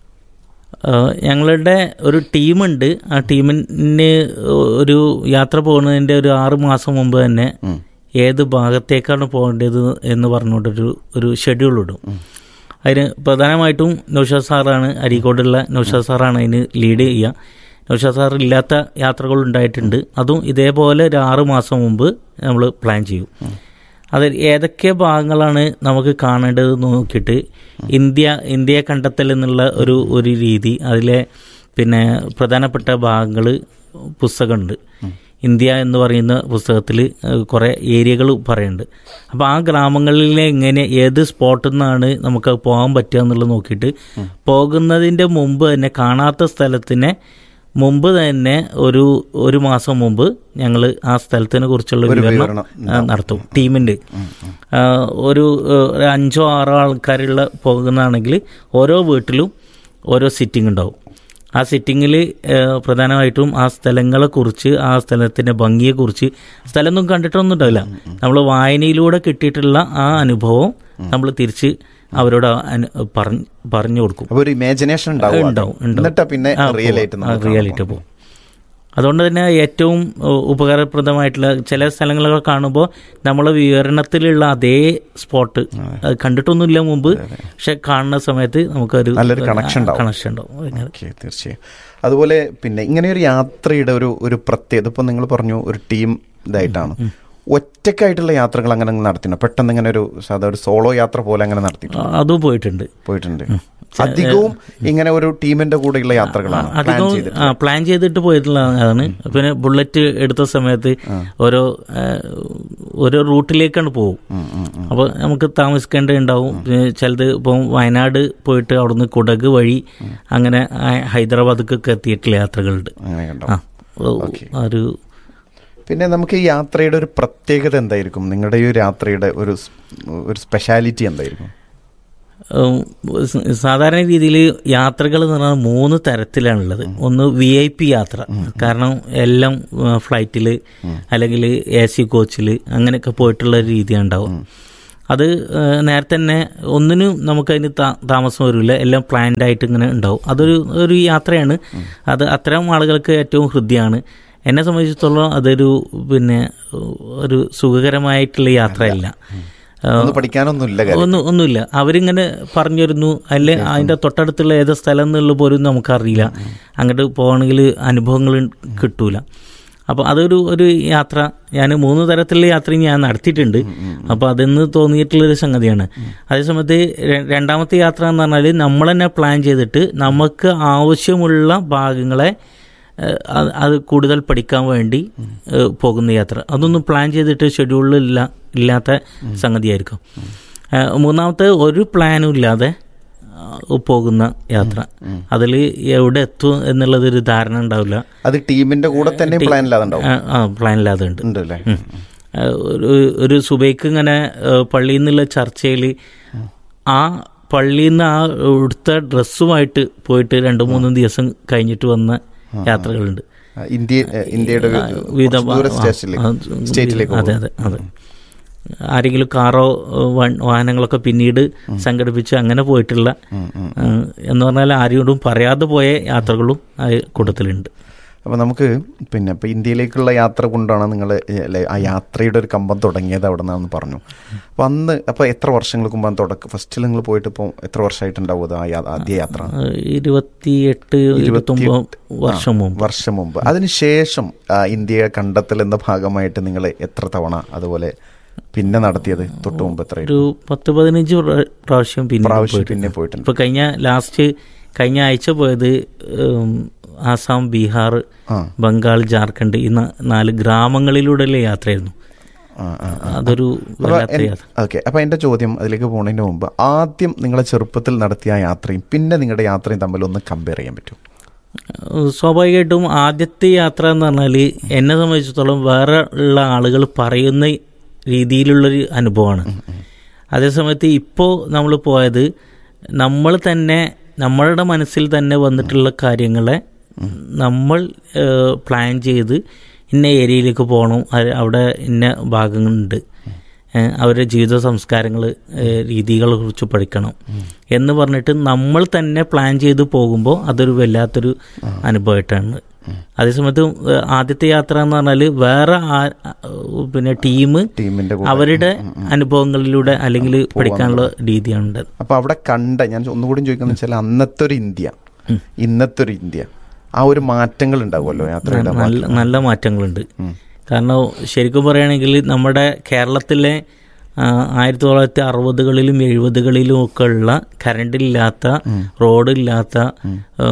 G: ഏഹ് ഞങ്ങളുടെ ഒരു ടീമുണ്ട് ആ ടീമിന് ഒരു യാത്ര പോകുന്നതിൻ്റെ ഒരു ആറ് മാസം മുമ്പ് തന്നെ ഏത് ഭാഗത്തേക്കാണ് പോകേണ്ടത് എന്ന് പറഞ്ഞുകൊണ്ടൊരു ഒരു ഷെഡ്യൂൾ ഇടും അതിന് പ്രധാനമായിട്ടും നൗഷാദ് സാറാണ് അരീക്കോടുള്ള നൗഷാദ് സാറാണ് അതിന് ലീഡ് ചെയ്യുക നൗഷാദ് സാർ ഇല്ലാത്ത യാത്രകൾ ഉണ്ടായിട്ടുണ്ട് അതും ഇതേപോലെ ഒരു ആറ് മാസം മുമ്പ് നമ്മൾ പ്ലാൻ ചെയ്യും അത് ഏതൊക്കെ ഭാഗങ്ങളാണ് നമുക്ക് കാണേണ്ടത് എന്ന് നോക്കിയിട്ട് ഇന്ത്യ ഇന്ത്യയെ കണ്ടെത്തൽ എന്നുള്ള ഒരു ഒരു രീതി അതിലെ പിന്നെ പ്രധാനപ്പെട്ട ഭാഗങ്ങൾ പുസ്തകമുണ്ട് ഇന്ത്യ എന്ന് പറയുന്ന പുസ്തകത്തിൽ കുറേ ഏരിയകൾ പറയുന്നുണ്ട് അപ്പോൾ ആ ഗ്രാമങ്ങളിലെ എങ്ങനെ ഏത് സ്പോട്ടിൽ നിന്നാണ് നമുക്ക് പോകാൻ പറ്റുക എന്നുള്ളത് നോക്കിയിട്ട് പോകുന്നതിൻ്റെ മുമ്പ് തന്നെ കാണാത്ത സ്ഥലത്തിനെ മുമ്പ് തന്നെ ഒരു ഒരു മാസം മുമ്പ് ഞങ്ങൾ ആ സ്ഥലത്തിനെ കുറിച്ചുള്ള
F: ഒരു
G: വിവരണം
F: വിവരണം
G: ആ, നടത്തും ടീമിൻ്റെ ആ, ഒരു ഏഹ്, ഒരു അഞ്ചോ ആറോ ആൾക്കാരുള്ള പോകുന്നതാണെങ്കിൽ ഓരോ വീട്ടിലും ഓരോ സിറ്റിംഗ് ഉണ്ടാവും ആ സിറ്റിങ്ങിൽ പ്രധാനമായിട്ടും ആ സ്ഥലങ്ങളെക്കുറിച്ച് ആ സ്ഥലത്തിൻ്റെ ഭംഗിയെക്കുറിച്ച് സ്ഥലമൊന്നും കണ്ടിട്ടൊന്നും ഉണ്ടാവില്ല നമ്മൾ വായനയിലൂടെ കിട്ടിയിട്ടുള്ള ആ അനുഭവം നമ്മൾ തിരിച്ച് അവരോട് അനു- പറഞ്ഞ് പറഞ്ഞു കൊടുക്കും
F: അപ്പോൾ ഒരു ഇമാജിനേഷൻ ഉണ്ടാവും ആദ്യം.
G: ഉണ്ടാവും ഉണ്ടാവും.
F: എന്നിട്ടാ പിന്നെ
G: ആ,
F: റിയൽ
G: പോവാം.
F: ആയിട്ട്
G: ആ,
F: നമുക്ക്
G: റിയൽ
F: കാണാൻ
G: ആയിട്ട് പോകും അതുകൊണ്ട് തന്നെ ഏറ്റവും ഉ- ഉപകാരപ്രദമായിട്ടുള്ള ചില സ്ഥലങ്ങളൊക്കെ കാണുമ്പോൾ നമ്മളെ വിവരണത്തിലുള്ള അതേ സ്പോട്ട് അത് കണ്ടിട്ടൊന്നുമില്ല മുമ്പ് പക്ഷെ കാണുന്ന സമയത്ത് നമുക്കൊരു
F: നല്ലൊരു connection ഉണ്ടാവും.
G: കണക്ഷൻ ഉണ്ടാവും അങ്ങനെ.
F: ഓക്കെ തീർച്ചയായും അതുപോലെ പിന്നെ ഇങ്ങനെ ഒരു യാത്രയുടെ ഒരു ഒരു പ്രത്യേകത ഇപ്പം നിങ്ങൾ പറഞ്ഞു ഒരു ടീം ഇതായിട്ടാണ് ഒറ്റക്കായിട്ടുള്ള യാത്രകൾ അങ്ങനെ അങ്ങ് നടത്തിനോ പെട്ടെന്ന് ഇങ്ങനെ ഒരു സാധാ ഒരു സോളോ യാത്ര പോലെ അങ്ങനെ നടത്തി
G: ആ, അതും പോയിട്ടുണ്ട്
F: പോയിട്ടുണ്ട് അധികവും ഇങ്ങനെ ഒരു ടീമിന്റെ കൂടെയുള്ള യാത്രകളാണ് പ്ലാൻ
G: അധികം
F: ചെയ്തിട്ട്
G: ആ പ്ലാൻ ചെയ്തിട്ട് പോയിട്ടുള്ളതാണ് പിന്നെ ബുള്ളറ്റ് എടുത്ത സമയത്ത് ഓരോ ആ, ഓരോ റൂട്ടിലേക്കാണ് പോകും അപ്പോൾ നമുക്ക് താമസിക്കേണ്ടതുണ്ടാവും പിന്നെ ചിലത് ഇപ്പം വയനാട് പോയിട്ട് അവിടുന്ന് കുടക് വഴി അങ്ങനെ ആ ഹൈദരാബാദിലേക്ക് എത്തിയിട്ടുള്ള യാത്രകളുണ്ട്
F: അങ്ങനെ
G: ആ
F: ഉണ്ടാവും
G: ഓ,
F: Okay.
G: ഒരു
F: പിന്നെ നമുക്ക് ഈ യാത്രയുടെ ഒരു പ്രത്യേകത എന്തായിരിക്കും നിങ്ങളുടെ ഈ ഒരു യാത്രയുടെ ഒരു സ്- ഒരു സ്പെഷ്യാലിറ്റി എന്തായിരിക്കും
G: ഉം, സ- സാധാരണ രീതിയിൽ യാത്രകൾ എന്ന് പറഞ്ഞാൽ മൂന്ന് തരത്തിലാണുള്ളത് ഒന്ന് വി ഐ പി യാത്ര കാരണം എല്ലാം ഫ്ലൈറ്റിൽ അല്ലെങ്കിൽ എ സി കോച്ചിൽ അങ്ങനെയൊക്കെ പോയിട്ടുള്ള ഒരു രീതിയാണ് ഉണ്ടാവും അത് ഏഹ്, നേരത്തെ തന്നെ ഒന്നിനും നമുക്കതിന് താ- താമസം വരില്ല എല്ലാം പ്ലാൻഡ് ആയിട്ട് ഇങ്ങനെ ഉണ്ടാവും അതൊരു ഒരു യാത്രയാണ് അത് അത്തരം ആളുകൾക്ക് ഏറ്റവും ഹൃദ്യമാണ് എന്നെ സംബന്ധിച്ചിടത്തോളം അതൊരു പിന്നെ ഒരു സുഖകരമായിട്ടുള്ള യാത്രയല്ല ഏഹ്,
F: ഒന്ന് പഠിക്കാനൊന്നുമില്ല കാര്യം
G: ഒന്നും ഒന്നുമില്ല അവരിങ്ങനെ പറഞ്ഞു തരുന്നു അല്ലെ അതിന്റെ തൊട്ടടുത്തുള്ള ഏത് സ്ഥലം എന്നുള്ള പോലും നമുക്കറിയില്ല അങ്ങോട്ട് പോകണമെങ്കിൽ അനുഭവങ്ങൾ കിട്ടൂല അപ്പോൾ അതൊരു ഒരു യാത്ര ഞാൻ മൂന്ന് തരത്തിലുള്ള യാത്രയും ഞാൻ നടത്തിയിട്ടുണ്ട് അപ്പോൾ അതെന്ന് തോന്നിയിട്ടുള്ളൊരു സംഗതിയാണ് അതേസമയത്ത് ര- രണ്ടാമത്തെ യാത്ര എന്ന് പറഞ്ഞാൽ നമ്മൾ തന്നെ പ്ലാൻ ചെയ്തിട്ട് നമുക്ക് ആവശ്യമുള്ള ഭാഗങ്ങളെ ഏഹ്, അത് അത് കൂടുതൽ പഠിക്കാൻ വേണ്ടി ഏഹ്, പോകുന്ന യാത്ര അതൊന്നും പ്ലാൻ ചെയ്തിട്ട് ഷെഡ്യൂളിൽ ഇല്ല ഇല്ലാത്ത സംഗതിയായിരിക്കും ഏഹ്, മൂന്നാമത്തെ ഒരു പ്ലാനും ഇല്ലാതെ ആ, പോകുന്ന യാത്ര അതിൽ എവിടെ എത്തും എന്നുള്ളതൊരു ധാരണ ഉണ്ടാവില്ല
F: അത് ടീമിന്റെ കൂടെ തന്നെ പ്ലാൻ ഇല്ലാതെ ഉണ്ടാവും
G: ആ, ആ പ്ലാൻ ഇല്ലാതെ ഉണ്ട്
F: ഉണ്ട് അല്ലേ
G: ഉം. ആ, ഒരു ഒരു സുബൈക്ക് ഇങ്ങനെ ആ, പള്ളിയിൽ നിന്നുള്ള ചർച്ചയിൽ ആ പള്ളിയിൽ നിന്ന് ആ ഉടുത്ത ഡ്രസ്സുമായിട്ട് പോയിട്ട് രണ്ട് മൂന്ന് ദിവസം കഴിഞ്ഞിട്ട് വന്ന യാത്രകളുണ്ട്
F: ആ, ഇന്ത്യ ഏ, ഇന്ത്യയുടെ ഒരു
G: വിവിധ
F: കുറച്ച് ദൂര
G: ആ,
F: സ്റ്റേഷനിലേക്ക്
G: ആ,
F: സ്റ്റേറ്റിലേക്ക്
G: അതെ
F: പോകും.
G: അതെ അതെ ആരെങ്കിലും കാറോ വൺ- വാഹനങ്ങളൊക്കെ പിന്നീട് സംഘടിപ്പിച്ച് അങ്ങനെ പോയിട്ടുള്ള ആ, എന്ന് പറഞ്ഞാൽ ആരോടും പറയാതെ പോയ യാത്രകളും ആ കൂട്ടത്തിലുണ്ട്
F: അപ്പൊ നമുക്ക് പിന്നെ ഇപ്പൊ ഇന്ത്യയിലേക്കുള്ള യാത്ര കൊണ്ടാണ് നിങ്ങൾ ആ യാത്രയുടെ ഒരു കമ്പം തുടങ്ങിയത് അവിടെ നിന്നാണെന്ന് പറഞ്ഞു അപ്പൊ അന്ന് അപ്പൊ എത്ര വർഷങ്ങൾക്ക് മുമ്പ് തുടക്കം ഫസ്റ്റിൽ നിങ്ങൾ പോയിട്ട് ഇപ്പോൾ എത്ര വർഷമായിട്ടുണ്ടാവും അത് ആ യാ- ആദ്യ യാത്ര
G: ആ, ഇരുപത്തിയെട്ട് ഇരുപത്തൊമ്പത് വർഷം മുമ്പ്
F: വർഷം മുമ്പ് അതിനുശേഷം ആ, ഇന്ത്യയെ കണ്ടെത്തൽ എന്ന ഭാഗമായിട്ട് നിങ്ങൾ എത്ര തവണ അതുപോലെ പിന്നെ നടത്തിയത് തൊട്ട് മുമ്പ് എത്ര
G: ഒരു പത്ത് പതിനഞ്ച് പ്ര- പ്രാവശ്യം പിന്നെ
F: പ്രാവശ്യം
G: പോയിട്ടുണ്ട്.
F: പിന്നെ പോയിട്ടുണ്ട്
G: ഇപ്പൊ കഴിഞ്ഞ ലാസ്റ്റ് കഴിഞ്ഞ ആഴ്ച പോയത് ഉം, ആസാം ബീഹാർ
F: ആ.
G: ബംഗാൾ ജാർഖണ്ഡ് ഈ നാ- നാല് ഗ്രാമങ്ങളിലൂടെയുള്ള യാത്രയായിരുന്നു
F: ആ, ആ, ആ.
G: അതൊരു വല്ലാത്ത യാത്ര
F: ഓക്കെ അപ്പൊ എന്റെ ചോദ്യം അതിലേക്ക് പോകുന്നതിന് മുമ്പ് ആദ്യം നിങ്ങളെ ചെറുപ്പത്തിൽ നടത്തിയ ആ യാത്രയും പിന്നെ നിങ്ങളുടെ യാത്രയും തമ്മിൽ ഒന്ന് കമ്പയർ ചെയ്യാൻ പറ്റും
G: ഏഹ് സ്വാഭാവികമായിട്ടും ആദ്യത്തെ യാത്ര എന്ന് പറഞ്ഞാൽ എന്നെ സംബന്ധിച്ചിടത്തോളം വേറെ ഉള്ള ആളുകൾ പറയുന്ന രീതിയിലുള്ളൊരു അനുഭവമാണ് അതേസമയത്ത് ഇപ്പോൾ നമ്മൾ പോയത് നമ്മൾ തന്നെ നമ്മളുടെ മനസ്സിൽ തന്നെ വന്നിട്ടുള്ള കാര്യങ്ങളെ നമ്മൾ ഏഹ് പ്ലാൻ ചെയ്ത് ഇന്ന ഏരിയയിലേക്ക് പോകണം അത് അവിടെ ഇന്ന ഭാഗങ്ങളുണ്ട് ഏഹ് അവരുടെ ജീവിത സംസ്കാരങ്ങൾ രീതികളെ കുറിച്ച് പഠിക്കണം എന്ന് പറഞ്ഞിട്ട് നമ്മൾ തന്നെ പ്ലാൻ ചെയ്ത് പോകുമ്പോൾ അതൊരു വല്ലാത്തൊരു അനുഭവമായിട്ടാണ് അതേസമയത്ത് ഏഹ് ആദ്യത്തെ യാത്ര എന്ന് പറഞ്ഞാൽ വേറെ ആ- പിന്നെ ടീം
F: ടീമിന്റെ കൂടെ
G: അവരുടെ അനുഭവങ്ങളിലൂടെ അല്ലെങ്കിൽ പഠിക്കാനുള്ള രീതിയാണ്
F: അപ്പൊ അവിടെ കണ്ട ഞാൻ ഒന്നുകൂടി ചോദിക്കുന്ന വെച്ചാൽ അന്നത്തെ ഒരു ഇന്ത്യ ഇന്നത്തെ ഒരു ഇന്ത്യ ആ ഒരു മാറ്റങ്ങൾ ഉണ്ടാവുമല്ലോ യാത്രയുടെ
G: നല്ല നല്ല മാറ്റങ്ങളുണ്ട് കാരണം ശരിക്കും പറയുകയാണെങ്കിൽ നമ്മുടെ കേരളത്തിലെ ആ, ആയിരത്തി തൊള്ളായിരത്തി അറുപതുകളിലും എഴുപതുകളിലും ഒക്കെ ഉള്ള കറണ്ടില്ലാത്ത റോഡില്ലാത്ത ആ,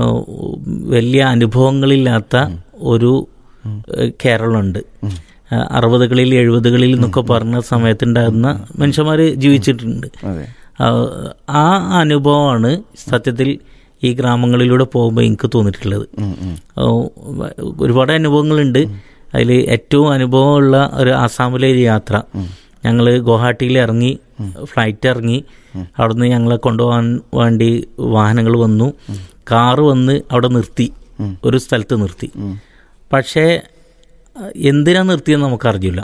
G: വലിയ അനുഭവങ്ങളില്ലാത്ത ഒരു ഏഹ്, കേരളമുണ്ട് ആ, അറുപതുകളിൽ എഴുപതുകളിൽ എന്നൊക്കെ പറഞ്ഞ സമയത്തുണ്ടാകുന്ന മനുഷ്യന്മാർ ജീവിച്ചിട്ടുണ്ട്
F: അതെ
G: ആ, ആ അനുഭവമാണ് സത്യത്തിൽ ഈ ഗ്രാമങ്ങളിലൂടെ പോകുമ്പോൾ എനിക്ക് തോന്നിയിട്ടുള്ളത് ഓ, ഒരുപാട് അനുഭവങ്ങളുണ്ട് അതിൽ ഏറ്റവും അനുഭവമുള്ള ഒരു ആസാമിലെ ഒരു യാത്ര ഞങ്ങൾ ഗുവാഹട്ടിയിൽ ഇറങ്ങി ഫ്ലൈറ്റ് ഇറങ്ങി അവിടുന്ന് ഞങ്ങളെ കൊണ്ടുപോകാൻ വേണ്ടി വാഹനങ്ങൾ വന്നു കാറ് വന്ന് അവിടെ നിർത്തി ഒരു സ്ഥലത്ത് നിർത്തി പക്ഷേ എന്തിനാ നിർത്തിയെന്ന് നമുക്കറിയില്ല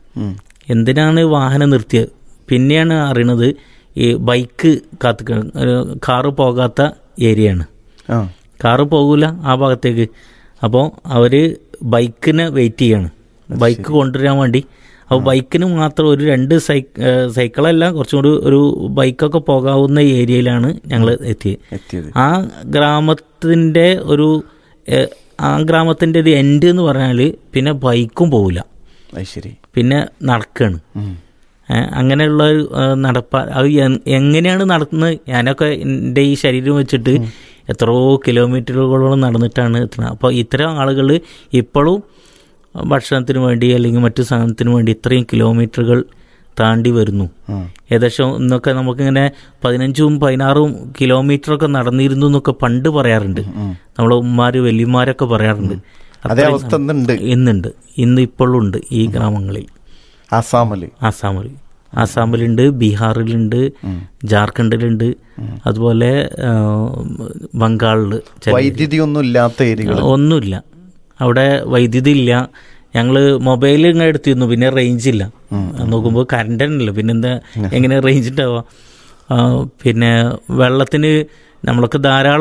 G: എന്തിനാണ് വാഹനം നിർത്തിയത് പിന്നെയാണ് അറിയണത് ഈ ബൈക്ക് കാത്ത് കാറ് പോകാത്ത ഏരിയയാണ്
F: ആ
G: കാറ് പോകൂല ആ ഭാഗത്തേക്ക് അപ്പോൾ അവർ ബൈക്കിനെ വെയിറ്റ് ചെയ്യാണ് ബൈക്ക് കൊണ്ടുവരാൻ വേണ്ടി അപ്പോൾ ബൈക്കിന് മാത്രം ഒരു രണ്ട് സൈ ഏഹ് സൈക്കിളല്ല കുറച്ചും കൂടി ഒരു ബൈക്കൊക്കെ പോകാവുന്ന ഏരിയയിലാണ് ഞങ്ങൾ എത്തിയത്
F: എത്തിയത്
G: ആ ഗ്രാമത്തിൻ്റെ ഒരു ഏഹ് ആ ഗ്രാമത്തിൻ്റെ ഒരു എൻഡ് എന്ന് പറഞ്ഞാൽ പിന്നെ ബൈക്കും പോകില്ല
F: അത് ശരി
G: പിന്നെ നടക്കുകയാണ്
F: ഉം.
G: ഏഹ് അങ്ങനെയുള്ള ഒരു ഏഹ് നടപ്പ അത് എ- എങ്ങനെയാണ് നടത്തുന്നത് ഞാനൊക്കെ എൻ്റെ ഈ ശരീരം വെച്ചിട്ട് എത്രയോ കിലോമീറ്ററുകളോളം നടന്നിട്ടാണ് എത്തുന്നത് അപ്പോൾ ഇത്തരം ആളുകൾ ഇപ്പോഴും ഭക്ഷണത്തിന് വേണ്ടി അല്ലെങ്കിൽ മറ്റു സാധനത്തിന് വേണ്ടി ഇത്രയും കിലോമീറ്ററുകൾ താണ്ടി വരുന്നു ഏകദേശം ഇന്നൊക്കെ നമുക്കിങ്ങനെ പതിനഞ്ചും പതിനാറും കിലോമീറ്ററൊക്കെ നടന്നിരുന്നു എന്നൊക്കെ പണ്ട് പറയാറുണ്ട് നമ്മളെ ഉമ്മാര് വല്യമാരൊക്കെ പറയാറുണ്ട്
F: അതേ
G: അത്രയും
F: അവസ്ഥ ഇന്നുണ്ട്
G: ഇന്നുണ്ട് ഇന്ന് ഇപ്പോഴും ഉണ്ട് ഈ ഗ്രാമങ്ങളിൽ
F: ആസാമില്
G: ആസാമിൽ ആസാമിലുണ്ട് ബീഹാറിലുണ്ട് ജാർഖണ്ഡിലുണ്ട് അതുപോലെ ആ, ബംഗാളിൽ ചില-
F: വൈദ്യുതി ഒന്നും ഇല്ലാത്ത ഏരിയകൾ
G: ഒന്നുമില്ല അവിടെ വൈദ്യുതി ഇല്ല ഞങ്ങൾ മൊബൈൽ ഇങ്ങനെ എടുത്തിരുന്നു പിന്നെ റേഞ്ച് ഇല്ല നോക്കുമ്പോൾ കറണ്ട് തന്നെയല്ലോ പിന്നെന്താ എങ്ങനെ റേഞ്ച് ഉണ്ടാവുക ആ, പിന്നെ വെള്ളത്തിന് നമ്മളൊക്കെ ധാരാളം